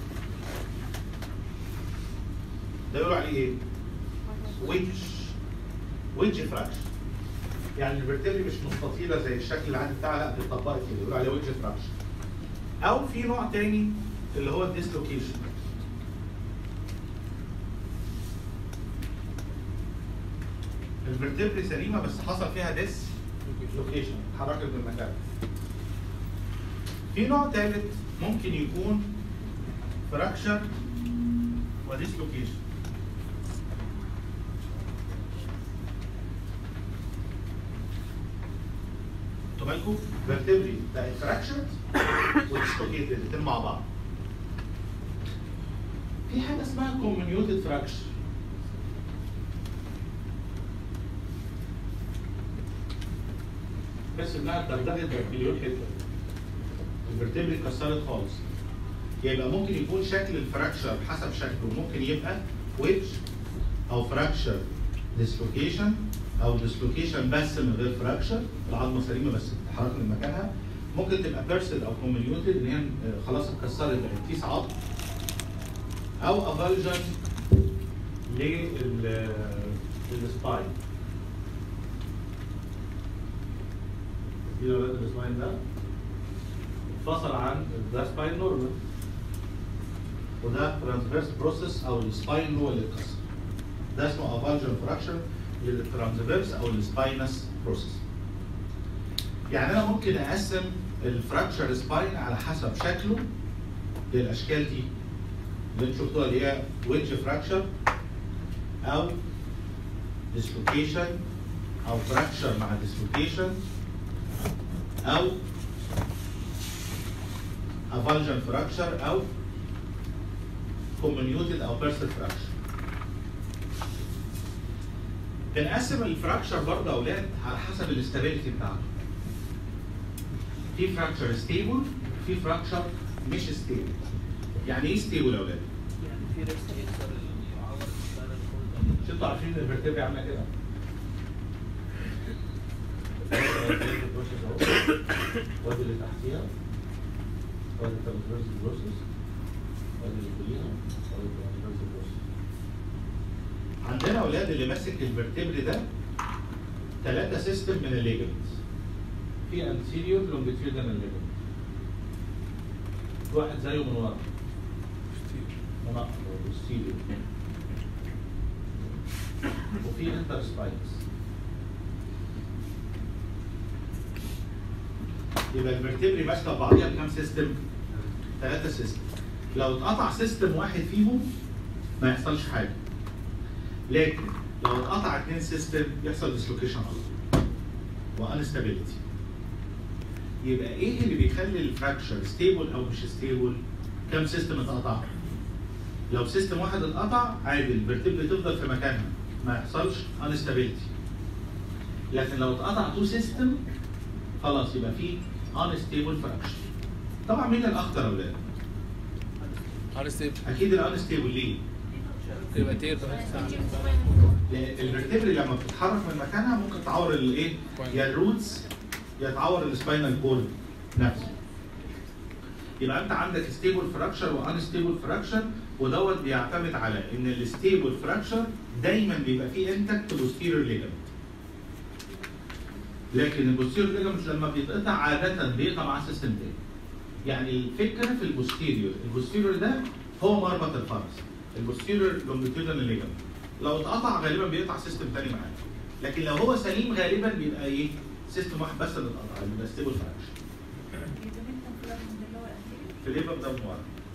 ده يقولوا عليه ايه؟ ويدج ويدج فراكشن يعني الفرتبري مش مستطيله زي الشكل العادي بتاعها لا دي اتطبقت كده يقولوا عليه ويدج فراكشن او في نوع تاني اللي هو الديسلوكيشن الفرتبري سليمه بس حصل فيها ديس لوكيشن اتحركت من مكانها في نوع ثالث ممكن يكون فراكشر وديسلوكيشن انتوا بالكم فيرتبري بقت فراكشر وديسلوكيتد الاثنين مع بعض في حاجه اسمها كوميونيوتد فراكشر بس انها اتدغدغت بمليون حته الفرتبري اتكسرت خالص يبقى ممكن يكون شكل الفراكشر حسب شكله ممكن يبقى ويدج او فراكشر ديسلوكيشن او ديسلوكيشن بس من غير فراكشر العظمه سليمه بس اتحركت من مكانها ممكن تبقى بيرسل او كوميونيوتد ان هي آه، خلاص اتكسرت بقت كيس عظم او افالجن للسباين دي لو لقيت السباين ده انفصل عن ده سباين نورمال وده ترانسفيرس بروسيس او السباين هو اللي اتكسر ده اسمه افالجن فراكشر للترانسفيرس او السباينس بروسيس يعني انا ممكن اقسم الفراكشر سباين على حسب شكله للاشكال دي اللي انتوا شفتوها اللي هي ويدج فراكشر او ديسلوكيشن او فراكشر مع ديسلوكيشن او افالجن فراكشر او كوميونيوتد او بيرسل فراكشر بنقسم الفراكشر برضه يا اولاد على حسب الاستابيليتي بتاعته في فراكشر ستيبل في فراكشر مش ستيبل يعني ايه ستيبل يا اولاد؟ يعني في ريسك يكسر يعور السباينال كورد مش انتوا عارفين ان الفرتبرا عامله كده؟ وادي اللي تحتيها وادي الترانسفيرس بروسس وادي اللي فوقيها وادي الترانسفيرس بروسس عندنا اولاد اللي ماسك الفرتبري ده ثلاثة سيستم من الليجمنتس في anterior longitudinal ligament في واحد زيه من ورا منقط او posterior وفي انتر سباينس يبقى الفرتبري ماسكه بعضيها بكام سيستم؟ ثلاثة سيستم لو اتقطع سيستم واحد فيهم ما يحصلش حاجه لكن لو اتقطع اثنين سيستم يحصل ديسلوكيشن على طول وانستابيليتي يبقى ايه اللي بيخلي الفراكشر ستيبل او مش ستيبل؟ كام سيستم اتقطع؟ لو سيستم واحد اتقطع عادي الفرتبري تفضل في مكانها ما يحصلش انستابيليتي لكن لو اتقطع تو سيستم خلاص يبقى في انستيبل فراكشر طبعا مين الاخطر يا اولاد؟ انستيبل اكيد الانستيبل ليه؟ يبقى تير لان الفرتبري لما بتتحرك من مكانها ممكن تعور الايه؟ يا الروتس يا تعور السباينال كورد نفسه. يبقى انت عندك ستيبل فراكشر وانستيبل فراكشر ودوت بيعتمد على ان الستيبل فراكشر دايما بيبقى فيه انتكت بوستيريور ليجمنت. لكن البوستيريور ليجمنت لما بيتقطع عاده بيقطع مع سيستم تاني. يعني الفكره في البوستيريور، البوستيريور ده هو مربط الفرس. البوستيريور لونجيتودينال ليجمنت. لو اتقطع غالبا بيقطع سيستم تاني معاه. لكن لو هو سليم غالبا بيبقى ايه؟ سيستم واحد بس اللي اتقطع بيبقى ستيبل فراكشر. في ليفر ده من ورا.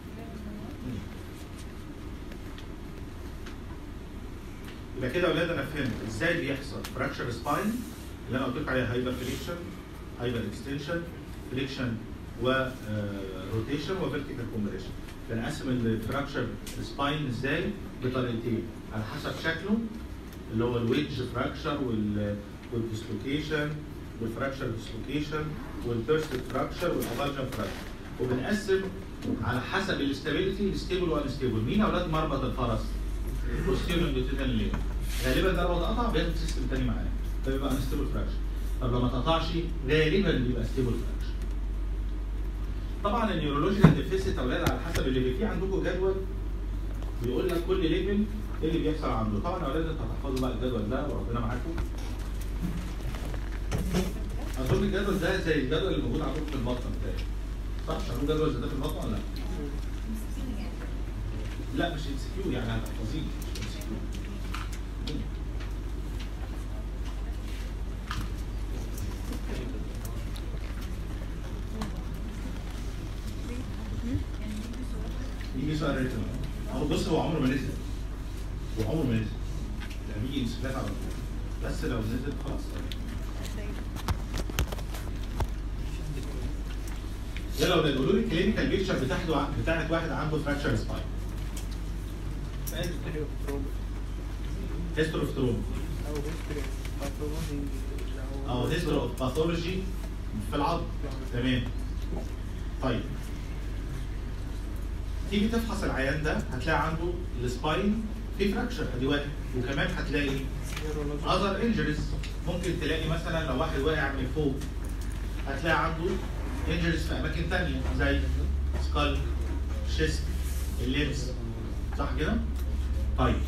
يبقى كده يا اولاد انا فهمت ازاي بيحصل فراكشر سباين اللي انا قلت لك عليها هايبر فليكشن هايبر اكستنشن فليكشن وروتيشن وفيرتيكال كومبريشن بنقسم الفراكشر سباين ازاي بطريقتين على حسب شكله اللي هو الويدج فراكشر والديسلوكيشن والفراكشر ديسلوكيشن والبيرست فراكشر والافالجن فراكشر وبنقسم على حسب الاستابيليتي الستيبل والانستيبل مين يا اولاد مربط الفرس؟ البوستيريور لونجيتودينال ليجمنت غالبا ده لو اتقطع بياخد سيستم تاني معاه فبيبقى انستيبل فراكشر طب لو ما اتقطعش غالبا بيبقى ستيبل فراكشر طبعا النيورولوجيكال ديفيسيت يا اولاد على حسب اللي في عندكم جدول بيقول لك كل ليفل ايه اللي بيحصل عنده طبعا يا اولاد انتوا هتحفظوا بقى الجدول ده وربنا معاكم اظن الجدول ده زي الجدول اللي موجود عندكم في البطن بتاعي صح؟ مش عندكم جدول زي ده في البطن ولا لا؟ لا مش ام كيو يعني هتحفظيه مش ام كيو يجي سؤال ريتم هو بص هو عمره ما نزل هو عمره ما نزل يعني بيجي انسفلات على طول بس لو نزل خلاص ده لو يقولوا لي الكلينيكال بيكتشر بتاعته بتاعت واحد عنده فراكشر سباين هيستوري اوف تروما او هيستوري باثولوجي او هيستوري اوف باثولوجي في العظم تمام طيب تيجي تفحص العيان ده هتلاقي عنده السباين في فراكشر ادي واحد وكمان هتلاقي اذر انجريز ممكن تلاقي مثلا لو واحد واقع من فوق هتلاقي عنده انجريز في اماكن ثانيه زي سكال شيست اللينس صح كده؟ طيب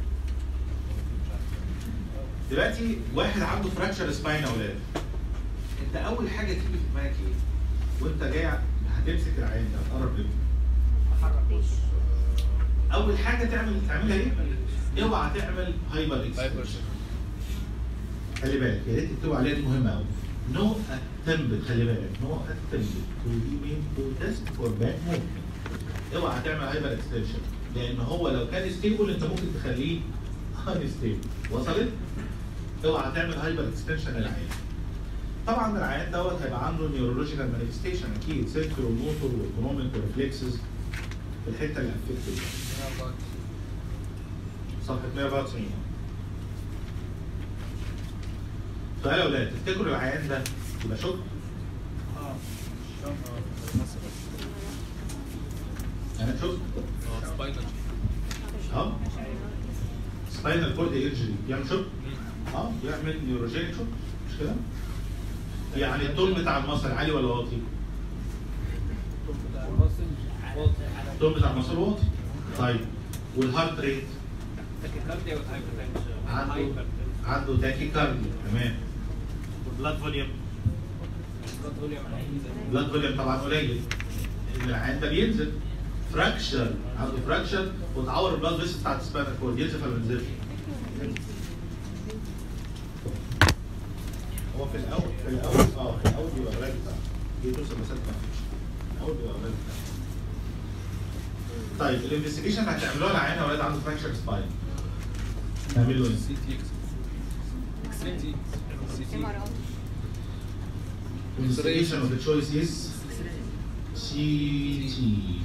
دلوقتي واحد عنده فراكشر سباين يا اولاد انت اول حاجه تيجي في دماغك ايه؟ وانت جاي هتمسك العين ده هتقرب منه اول حاجه تعمل تعملها ايه؟ اوعى تعمل هايبر اكسبريشن خلي بالك يا ريت تكتبوا عليها دي مهمه قوي نو اتمبت خلي بالك نو اتمبت تو بي مين تو تيست فور باك موفمنت اوعى تعمل هايبر اكستنشن لان هو لو كان ستيبل انت ممكن تخليه ان ستيبل وصلت؟ اوعى تعمل هايبر اكستنشن للعين طبعا العيان دوت هيبقى عنده نيورولوجيكال مانيفستيشن اكيد سنتر وموتور واوتونوميك وريفلكسز في الحته اللي افكتد صفحه 194 سؤال يا اولاد تفتكروا العيان ده يبقى شوك؟ انا شوك؟ اه سباينال كورد انجري يعمل شوك؟ اه يعمل نيوروجينيك شوك مش كده؟ يعني التون بتاع المصل عالي ولا واطي؟ بتاع المصل واطي التون بتاع المصل واطي طيب والهارت ريت تاكيكارديا وهايبرتنشن عنده عنده تاكي كاردي تمام والبلاد فوليوم بلاد فوليوم طبعا قليل العيان ده بينزل فراكشر عنده فراكشر وتعور البلاد فيسل بتاعت السباينال كورد ينزل ولا ما ينزلش؟ هو في الاول في الاول اه في الاول بيبقى قليل بتاعه بيدوس المسافه ما فيش الاول بيبقى قليل بتاعه طيب الانفستيجيشن اللي هتعملوها لعيان اولاد عنده فراكشر سباين تعملوا ايه؟ سي تي اكس سي تي سي تي Investigation of the choice is CT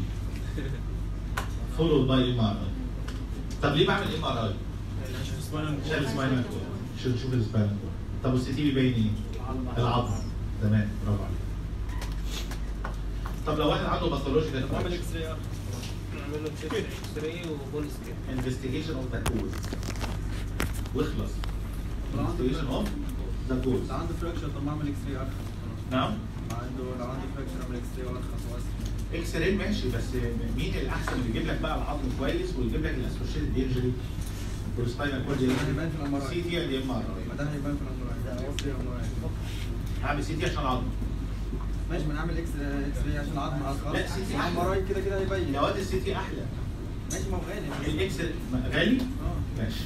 followed by MRI. طب ليه بعمل MRI؟ عشان السباينال كورد عشان نشوف السباينال كورد. طب والسي تي بيبين ايه؟ العظم. تمام برافو عليك. طب لو واحد عنده باثولوجيكال نعمل اكس راي نعمل له تشيست اكس راي وبون سكان investigation of the cause واخلص. investigation of the بس cause. عنده فراكشر طب ما اعمل اكس راي ارخص نعم؟ عنده لو عنده فراكشر اعمل اكس راي وارخص واسع اكس راي ماشي بس مين الاحسن اللي يجيب لك بقى العظم كويس ويجيب لك الاسوشيتد انجري والسباينال كورد ده هيبان في الام ار سي اي تي ولا ام ار ما ده هيبان في الام ار اي اكس راي ام ار اي هعمل سي تي عشان عظم ماشي ما نعمل اكس اكس راي عشان العظم ارخص لا، سي تي الام ار اي كده كده هيبين يا واد السي تي احلى ماشي ما هو غالي الاكس غالي اه ماشي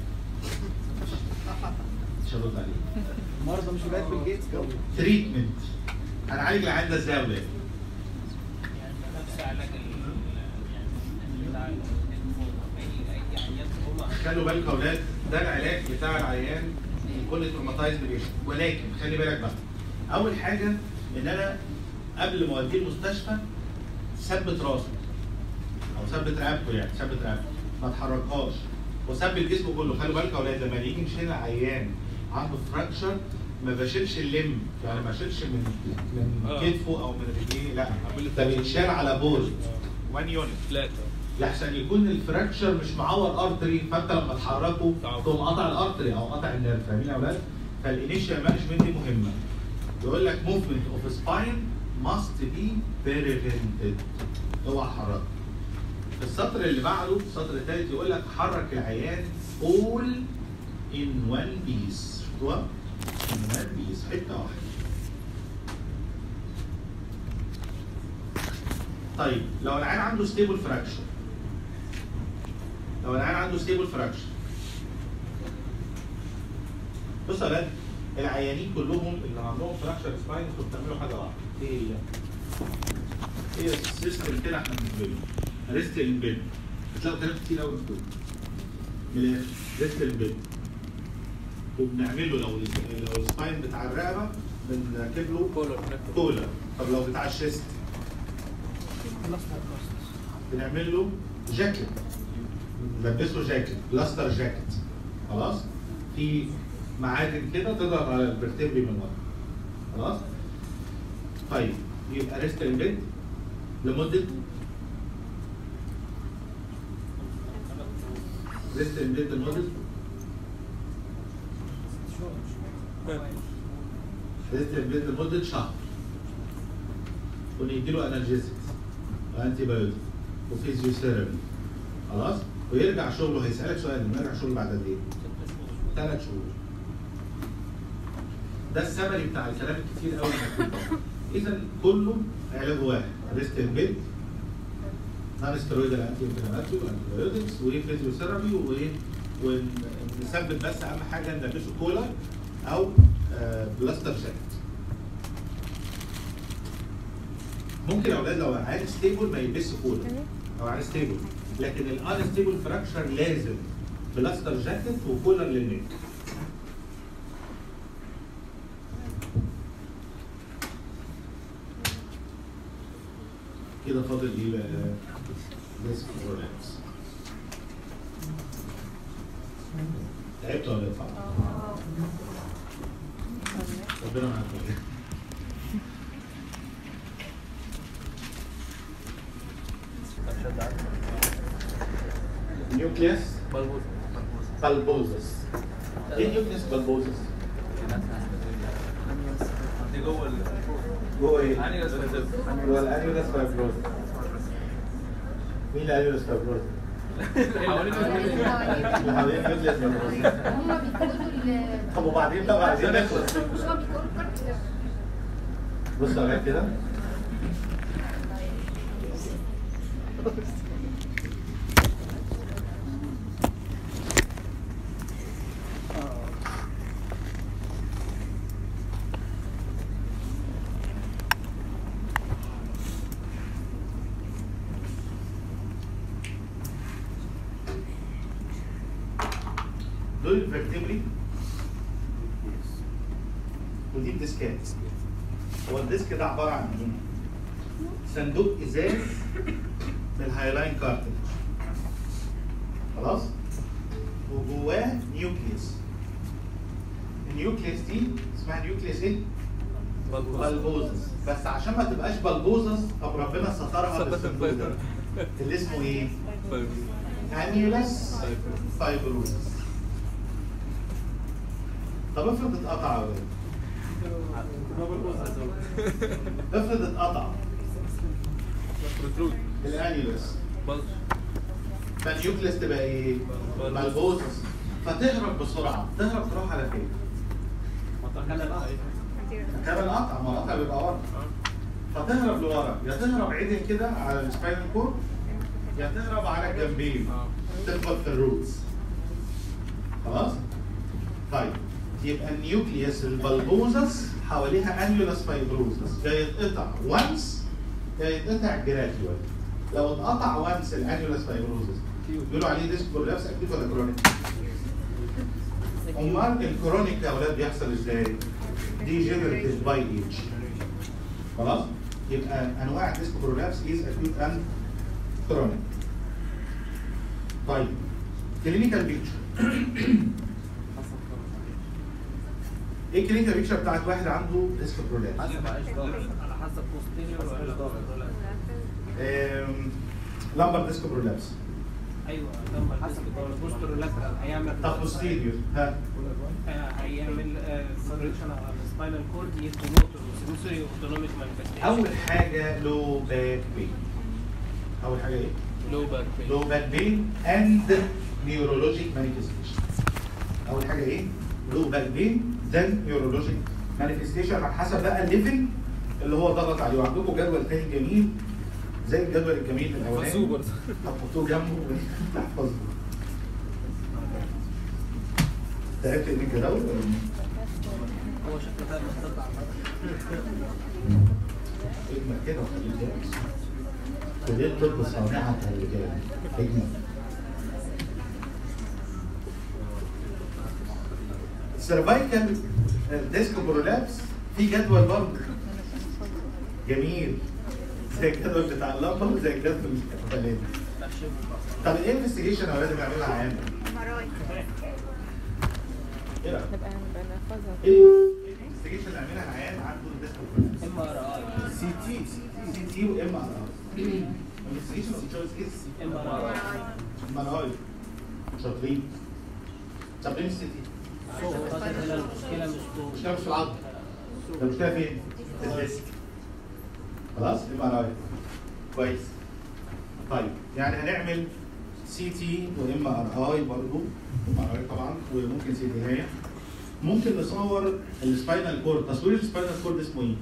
مش هرد عليك المرضى مش ولاد بالجيتس جو تريتمنت هنعالج العيان ده ازاي يا ولاد؟ نفس علاج ال بتاع اي اي عيان هما خلوا بالك يا ولاد ده العلاج بتاع العيان في كل تروماتايزد بيشن ولكن خلي بالك بقى اول حاجه ان انا قبل ما اوديه المستشفى ثبت راسه او ثبت رقبته يعني ثبت رقبته ما تحركهاش وثبت جسمه كله خلي بالك يا ولاد لما نيجي نشيل عيان عنده فراكشر ما بشيلش اللم يعني ما بشيلش من من آه. كتفه او من رجليه لا عامل ده بيتشال على بورد 1 يونت فلات لحسن يكون الفراكشر مش معور ارتري فانت لما تحركه تعور. تقوم قاطع الارتري او قاطع النيرف فاهمين يا اولاد؟ فالانيشال مانجمنت دي مهمه. يقول لك موفمنت اوف سباين ماست بي بريفنتد اوعى تحركه. في السطر اللي بعده السطر الثالث يقول لك حرك العيان all in one piece شفتوها؟ in one piece حته واحده. طيب لو العيان عنده ستيبل فراكشر لو العيان عنده ستيبل فراكشر بص يا ولاد العيانين كلهم اللي عندهم فراكشر سباين انتوا بتعملوا حاجه واحده ايه هي؟ هي السيستم كده احنا بنعمله ريست البيد هتلاقوا كلام كتير قوي مكتوب من الاخر ريست البيد وبنعمل له لو ال- لو السباين بتاع الرقبه بنركب له كولر كولا طب لو بتاع الشيست بنعمل له جاكيت نلبسه جاكيت بلاستر جاكيت خلاص في معادن كده تضغط على الفرتبري من ورا خلاص طيب يبقى ريست البيت لمده ريست البيت لمده ريست البيت لمده شهر ونديله انالجيزكس وانتي بايوتيك وفيزيوثيرابي خلاص ويرجع شغله هيسالك سؤال لما يرجع شغله بعد قد ايه؟ ثلاث شهور ده السمري بتاع الكلام الكتير قوي اذا كله علاج واحد ريست البيت نون ستيرويدال انتي انفلاماتوري وانتيبيوتكس وفيزيوثيرابي وايه ونثبت بس اهم حاجه نلبسه كولر او آه، بلاستر جاكيت ممكن يا اولاد لو عيان ستيبل ما يلبسش كولر لو عيان ستيبل لكن الان ستيبل فراكشر لازم بلاستر جاكيت وكولر للنك كده فاضل ايه بقى؟ ديسك برولابس تعبت ولا لا؟ ربنا معاكم نيوكليس بالبوزس ايه نيوكليس بالبوزس؟ دي جوه ال جوه ايه؟ انيلس جوه الانيولس فايبروز مين الانيولس فايبروز؟ حوالين اللي حوالين النيوكليس بالبوزس هما بيقولوا ال طب وبعدين بقى عايزين نخلص مش هو بيقولوا كارت بص عليا كده دول الفرتبري ودي الديسكات هو الديسك ده عباره عن ايه؟ صندوق ازاز بالهايلاين كارتج خلاص؟ وجواه نيوكليس النيوكليس دي اسمها نيوكليس ايه؟ بلبوزس بس عشان ما تبقاش بلبوزس طب ربنا سترها بالصندوق ده اللي اسمه ايه؟ انيولاس فايبروزس طب افرض اتقطع يا ولاد افرض اتقطع الانيولاس فالنيوكليس تبقى ايه؟ ملبوزس فتهرب بسرعه تهرب تروح على فين؟ مكان القطع ما القطع بيبقى ورا فتهرب لورا يا تهرب عدل كده على السباينال كورد يا تهرب على الجنبين تخبط في الروتس خلاص؟ طيب يبقى النيوكليوس البلبوزس حواليها انيولاس فايبروزس يا يتقطع وانس يا يتقطع جراديوال لو اتقطع وانس الانيولاس فايبروزس بيقولوا عليه ديسك برولابس اكتيف ولا كرونيك؟ امال الكرونيك يا اولاد بيحصل ازاي؟ ديجنريتيف باي ايج خلاص؟ يبقى انواع الديسك برولابس از اكيوت اند كرونيك طيب كلينيكال بيكتشر ايه الكلينيكال بيكتشر بتاعت واحد عنده ديسك برولابس؟ على حسب بوستيريور ولا لامبر ديسك برولابس ايوه لما حسب البوستر لاترال هيعمل طب بوستيريور ها آه، هيعمل سبريشن على السباينال كورد يدي موتور وسنسوري اوتونوميك مانيفستيشن اول حاجه لو باك بين اول حاجه ايه لو باك بين لو باك بين اند نيورولوجيك مانيفستيشن اول حاجه ايه لو باك بين ذن نيورولوجيك مانيفستيشن على حسب بقى الليفل اللي هو ضغط عليه وعندكم جدول تاني جميل زي الجدول الجميل الاولاني سوبر هتحطوه جنبه وتحفظه تعبت من الجدول ولا إيه؟ هو شكله ده مستطع اجمل كده وخليك جاهز كلية الطب صانعة الرجال اجمل السيرفايكال ديسك برولابس في جدول برضه جميل زي الجدول بتاع اللمبه وزي الجدول الاولاني طب ايه انفستيجيشن يا ولاد بيعملها عيان؟ ايه رأيك؟ نبقى نبقى نحفظها ايه الانفستيجيشن اللي بيعملها عيان عنده ديسك برولابس؟ ام ار اي سي تي سي تي وام ار اي انفستيجيشن اوف تشويس از ام ار اي منهاج شاطرين طب ليه السي تي؟ المشكله مش فوق المشكله مش في العظم ده المشكله فين؟ في الديسك خلاص ام ار اي كويس طيب يعني هنعمل سي تي وام ار اي برضه ام ار اي طبعا وممكن سي تي هي ممكن نصور السباينال كورد تصوير السباينال كورد اسمه ايه؟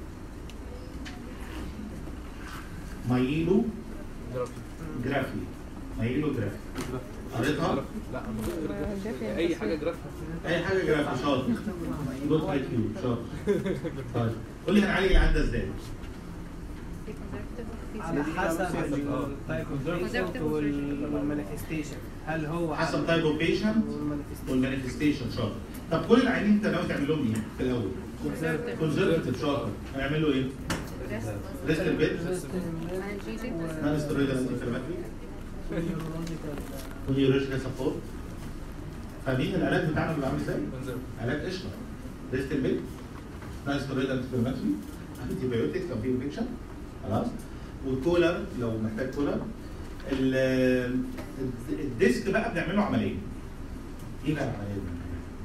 مايلو جرافي مايلو جرافي قريتها؟ لا جافي اي حاجه جرافيك اي حاجه جرافي شاطر جود اي كيو شاطر طيب قول لي هنعالج العيان ده ازاي؟ على حسب التايب اوف بيشنت والمانيفستيشن هل هو حسب تايب اوف بيشنت والمانيفستيشن شاطر طب كل العيانين انت ناوي تعمل لهم ايه في الاول؟ كونزرفتيف شاطر هنعمل له ايه؟ ريست البيت analgesic نون ستيرويدال انتي انفلاماتوري ونيورولوجيكال سبورت فاهمين العلاج بتاعنا بيبقى عامل ازاي؟ علاج قشطه ريست البيت نون ستيرويدال انتي انفلاماتوري انتي بايوتيك لو في انفكشن خلاص والكولر لو محتاج كولر ال- الديسك بقى بنعمل له عمليه ايه بقى العمليه دي؟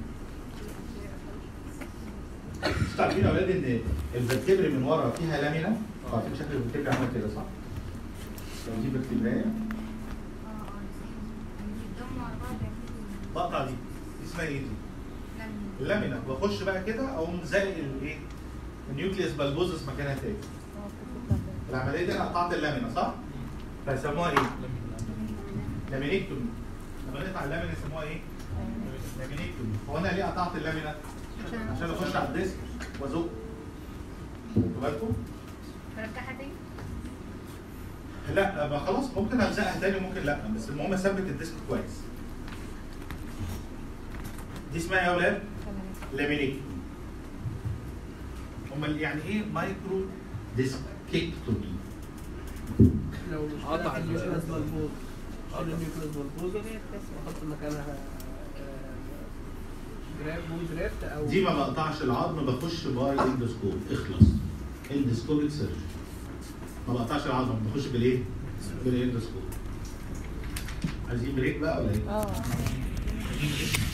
انتوا عارفين يا اولاد ان الفرتبري من ورا فيها لامينا عارفين شكل الفرتبري عامل كده صح؟ لو دي فيرتبرايه بقطع دي دي اسمها ايه دي؟ اللامينا واخش بقى كده اقوم زائق الايه؟ النيوكليوس بالبوزس مكانها تاني العمليه دي انا قطعت اللامينا صح؟ فيسموها ايه؟ لامينيكتومي لما نقطع اللامينا يسموها ايه؟ لامينيكتومي هو انا ليه قطعت اللامينا؟ عشان اخش على الديسك وازق خدوا بالكم؟ لا ما خلاص ممكن الزقها تاني ممكن لا بس المهم اثبت الديسك كويس دي اسمها ايه يا اولاد؟ لامينيكتومي امال يعني ايه مايكرو ديسكيكتومي؟ لو مش قطع قطع ال- النيوكلاس ملبوط شيل النيوكلاس ملبوط واحط مكانها جراب بول جرافت او دي ما بقطعش العظم بخش باي اندوسكوب اخلص اندوسكوبيك سيرجري ما بقطعش العظم بخش بالايه؟ بالاندوسكوب عايزين بريك بقى ولا ايه؟ اه